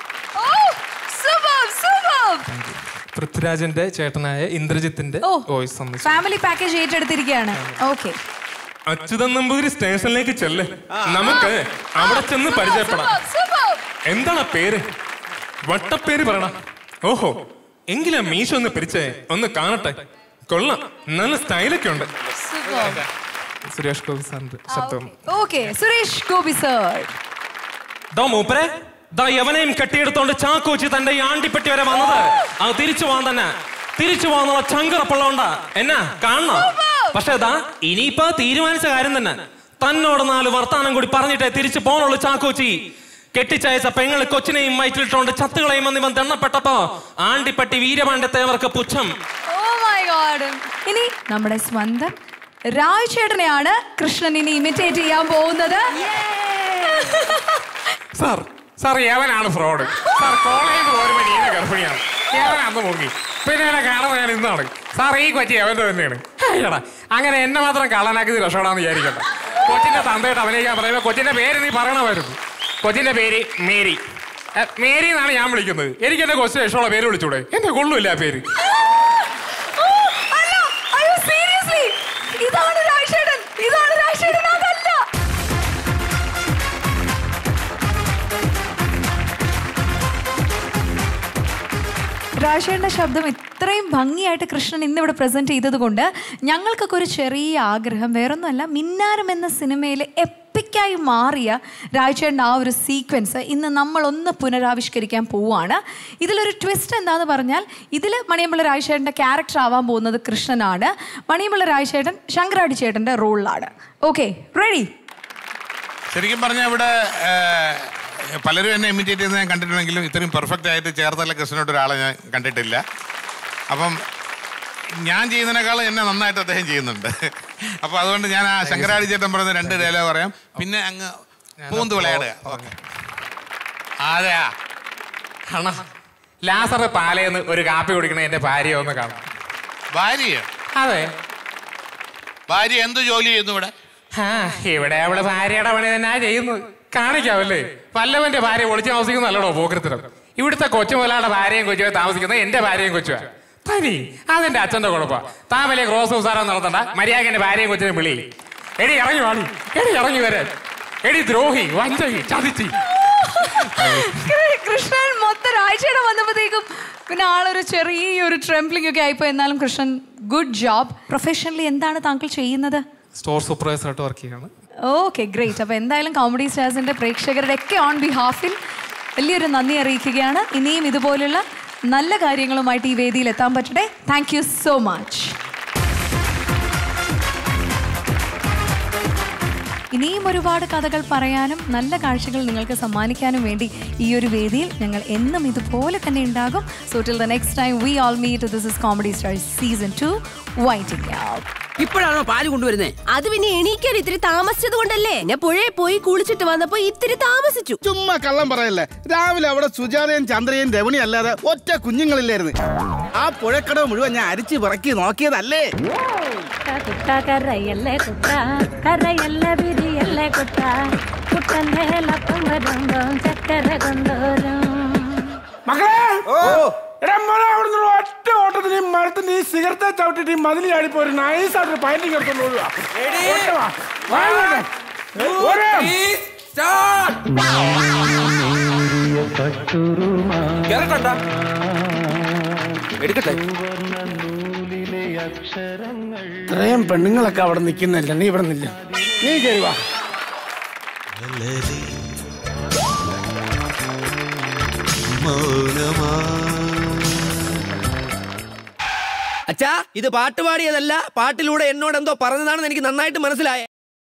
പൃഥ്വിരാജിന്റെ ചേട്ടനായ ഇന്ദ്രജിത്തിന്റെ വോയിസ് സന്ദേശം ഫാമിലി പാക്കേജ് ഏറ്റെടുത്തിരിക്കുകയാണ് ഓക്കെ അച്യുതൻ നമ്പൂതിരി സ്റ്റേഷനിലേക്ക് ചെല്ല് നമുക്ക് അവിടെ ചെന്ന് പരിചയപ്പെടാം എന്താണ് ആ പേര് വട്ടപ്പേര് പറയണ ഓഹോ എങ്കിലാ മീശ ഒന്ന് പിരിച്ചേ ഒന്ന് കാണട്ടെ കൊള്ളാം നല്ല സ്റ്റൈലൊക്കെ ഉണ്ട് സുരേഷ് ഗോപി സാറിന്റെ ശബ്ദം ഓക്കെ സുരേഷ് ഗോപി സർ ദാ മൂപ്പരെ ദാ യവനെയും കെട്ടിയെടുത്തോണ്ട് ചാക്കോച്ചി തന്റെ ഈ ആണ്ടിപ്പെട്ടി വരെ വന്നത് അത് തിരിച്ചു പോകാൻ തന്നെ തിരിച്ചു പോകാന്നുള്ള ചങ്കറപ്പുള്ളതുകൊണ്ടാ എന്നാ കാണണം പക്ഷേ ദാ ഇനിയിപ്പോ തീരുമാനിച്ച കാര്യം തന്നെ തന്നോട് നാല് വർത്താനം കൂടി പറഞ്ഞിട്ടേ തിരിച്ചു പോകണുള്ളൂ ചാക്കോച്ചി കെട്ടിച്ചയച്ച പെങ്ങള് കൊച്ചിനെയും വയറ്റിലിട്ടോണ്ട് ചത്തുകളെയും വന്ന് ഇവൻ തെണ്ണപ്പെട്ടപ്പോ ആണ്ടിപ്പട്ടി വീരപാണ്ഡ്യത്തേവർക്ക് പുച്ഛം ഓ മൈ ഗോഡ് ഇനി നമ്മുടെ സ്വന്തം രാജ് ചേട്ടനെയാണ് കൃഷ്ണൻ ഇനി ഇമിറ്റേറ്റ് ചെയ്യാൻ പോകുന്നത് സാർ സാർ യവനാണ് ഫ്രോഡ് സാർ കോളേജിൽ പോരുമ്പോ നീന ഗർഭിണിയാണ് യവനാന്ന് മുങ്ങി പിന്നെ എന്നെ കാണുന്നത് ഞാൻ ഇന്നാണ് സാർ ഈ കൊച്ചി യവന്റെ തന്നെയാണ് എടാ അങ്ങനെ എന്നെ മാത്രം കള്ളനാക്കി രക്ഷപ്പെടാന്ന് വിചാരിക്കണ്ട കൊച്ചിന്റെ തന്തയായിട്ട് അഭിനയിക്കാൻ പറയുമ്പോ കൊച്ചിന്റെ പേര് നീ പറയണമായിരുന്നു കൊച്ചിന്റെ പേര് മേരി എ, മേരി എന്നാണ് ഞാൻ വിളിക്കുന്നത് എനിക്ക് എന്റെ കൊച്ചിന് ഇഷ്ടമുള്ള പേര് വിളിച്ചൂടെ എന്നെ കൊള്ളൂല്ല ആ പേര് സീരിയസ്ലി ഇതാണ് രാജ് ചേട്ടൻ ഇതാണ് രാജ് ചേട്ടൻ അതല്ല രാജേഷിന്റെ ശബ്ദം ഇത്രയും ഭംഗിയായിട്ട് കൃഷ്ണൻ ഇന്നിവിടെ പ്രസന്റ് ചെയ്തത് കൊണ്ട് ഞങ്ങൾക്കൊക്കെ ഒരു ചെറിയ ആഗ്രഹം വേറൊന്നുമല്ല മിന്നാരം എന്ന സിനിമയിലെ എപ്പിക്കായി മാറിയ രാജേഷിൻ്റെ ആ ഒരു സീക്വൻസ് ഇന്ന് നമ്മളൊന്ന് പുനരാവിഷ്കരിക്കാൻ പോവുകയാണ് ഇതിലൊരു ട്വിസ്റ്റ് എന്താന്ന് പറഞ്ഞാൽ ഇതിൽ മണിയമ്പിള്ള രാജേഷിൻ്റെ ക്യാരക്ടർ ആവാൻ പോകുന്നത് കൃഷ്ണനാണ് മണിയമ്പിള്ള രാജേട്ടൻ ശങ്കരാടി ചേട്ടൻ്റെ റോളിലാണ് ഓക്കെ റെഡി ശരിക്കും പറഞ്ഞാൽ ഇവിടെ ഏഹ്, പലരും എന്നെ ഇമിറ്റേറ്റ് ചെയ്യുന്നത് ഞാൻ കണ്ടിട്ടുണ്ടെങ്കിലും ഇത്രയും പെർഫെക്റ്റ് ആയിട്ട് ചേർത്തല കൃഷ്ണനോട് ഒരാളെ ഞാൻ കണ്ടിട്ടില്ല അപ്പം ഞാൻ ചെയ്യുന്നതിനേക്കാളും എന്നെ നന്നായിട്ട് അദ്ദേഹം ചെയ്യുന്നുണ്ട് അപ്പോൾ അതുകൊണ്ട് ഞാൻ ആ ശങ്കരാടി ചേട്ടൻ പറയുന്ന രണ്ട് ഡയലോഗ് പറയാം പിന്നെ അങ്ങ് പൂന്ത് വിളയാടുക ഓക്കെ അതെയാ അണ്ണാ ലാസർ പാലയെന്ന് ഒരു കാപ്പി കുടിക്കണ എന്റെ ഭാര്യ ഒന്ന് കാണാം ഭാര്യ അതെ ഭാര്യ എന്ത് ജോലി ചെയ്യുന്നു ഇവിടെ ആ ഇവിടെ അവള് ഭാര്യയുടെ പണി തന്നെ ചെയ്യുന്നത് കാണിക്കാവല്ലേ വല്ലവന്റെ ഭാര്യ ഒളിച്ച് താമസിക്കുന്നല്ലോ പോക്കരത്തിലും ഇവിടുത്തെ കൊച്ചു മുതലാളുടെ ഭാര്യയും കൊച്ചുമായി താമസിക്കുന്നത് എന്റെ ഭാര്യയും കൊച്ചുവാ തനി അതെന്റെ അച്ഛന്റെ കുഴപ്പ താൻ വലിയ ക്രോസ് ഉസാരം നടത്തണ്ട മര്യാദ എന്റെ ഭാര്യയും കൊച്ചിനെ വിളി എടി ഇറങ്ങി വാളി എടി ഇറങ്ങി വരാൻ എടി ദ്രോഹി വഞ്ചകി ചതിച്ചി കൃഷ്ണൻ മൊത്തം രാഴ്ചയുടെ വന്നപ്പോഴത്തേക്കും പിന്നെ ആളൊരു ചെറിയൊരു ട്രെംപ്ലിംഗ് ഒക്കെ ആയിപ്പോ എന്നാലും കൃഷ്ണൻ ഗുഡ് ജോബ് പ്രൊഫഷണലി എന്താണ് താങ്കൾ ചെയ്യുന്നത് സ്റ്റോർ സൂപ്പർവൈസർ ആയിട്ട് വർക്ക് ചെയ്യാണ് ഓക്കെ ഗ്രേറ്റ് അപ്പോൾ എന്തായാലും കോമഡി സ്റ്റാർസിൻ്റെ പ്രേക്ഷകരുടെ ഒക്കെ ഓൺ ബിഹാഫിൽ വലിയൊരു നന്ദി അറിയിക്കുകയാണ് ഇനിയും ഇതുപോലുള്ള നല്ല കാര്യങ്ങളുമായിട്ട് ഈ വേദിയിൽ എത്താൻ പറ്റട്ടെ താങ്ക് യു സോ മച്ച് ഇനിയും ഒരുപാട് കഥകൾ പറയാനും നല്ല കാഴ്ചകൾ നിങ്ങൾക്ക് സമ്മാനിക്കാനും വേണ്ടി ഈ ഒരു വേദിയിൽ ഞങ്ങൾ എന്നും ഇതുപോലെ തന്നെ ഉണ്ടാകും so till the next time we all meet this is comedy stars season two waiting out ഇപ്പോഴാണോ പാല് കൊണ്ടുവരുന്നേ അത് പിന്നെ എണീക്കാൻ ഇത്തിരി താമസിച്ചത് കൊണ്ടല്ലേ ഞാൻ പുഴയിൽ പോയി കുളിച്ചിട്ട് വന്നപ്പോ ഇത്തിരി താമസിച്ചു ചുമ്മാ കള്ളം പറയല്ലേ രാവിലെ അവിടെ സുജാതയും ചന്ദ്രയും രവണി അല്ലാതെ ഒറ്റ കുഞ്ഞുങ്ങളില്ലായിരുന്നു ആ പുഴക്കടവ് മുഴുവൻ ഞാൻ അരിച്ചു പിറക്കി നോക്കിയതല്ലേ കുട്ട കരയല്ലേ കുട്ട കരയല്ല വിരിയല്ലേ കുട്ട കുട്ടന്റെ ലപ്പം വരുമ്പോ ചക്കര കൊണ്ടോരും മക്കളെ എടാ മോനെ അവിടുന്ന് ഒരു ഒറ്റ ഓട്ടത്തിന് ഈ മരത്തിന്റെ ഈ സിഗരത്തെ ചവിട്ടിട്ട് ഈ മതിൽ ചാടിപ്പോ ഒരു നൈസായിട്ട് പൈൻറ്റിങ് എടുത്തോണ്ട് ഓടുക ഓട്ടവാ. വാ ഇങ്ങോട്ട്. ഓട്. എടുക്കട്ടെ ഇത്രയും പെണ്ണുങ്ങളൊക്കെ അവിടെ നിൽക്കുന്നില്ല നീ ഇവിടെ നില്ല നീ കയറി വാ അച്ഛാ ഇത് പാട്ട് പാടിയതല്ല പാട്ടിലൂടെ എന്നോട് എന്തോ പറഞ്ഞതാണെന്ന് എനിക്ക് നന്നായിട്ട് മനസ്സിലായേ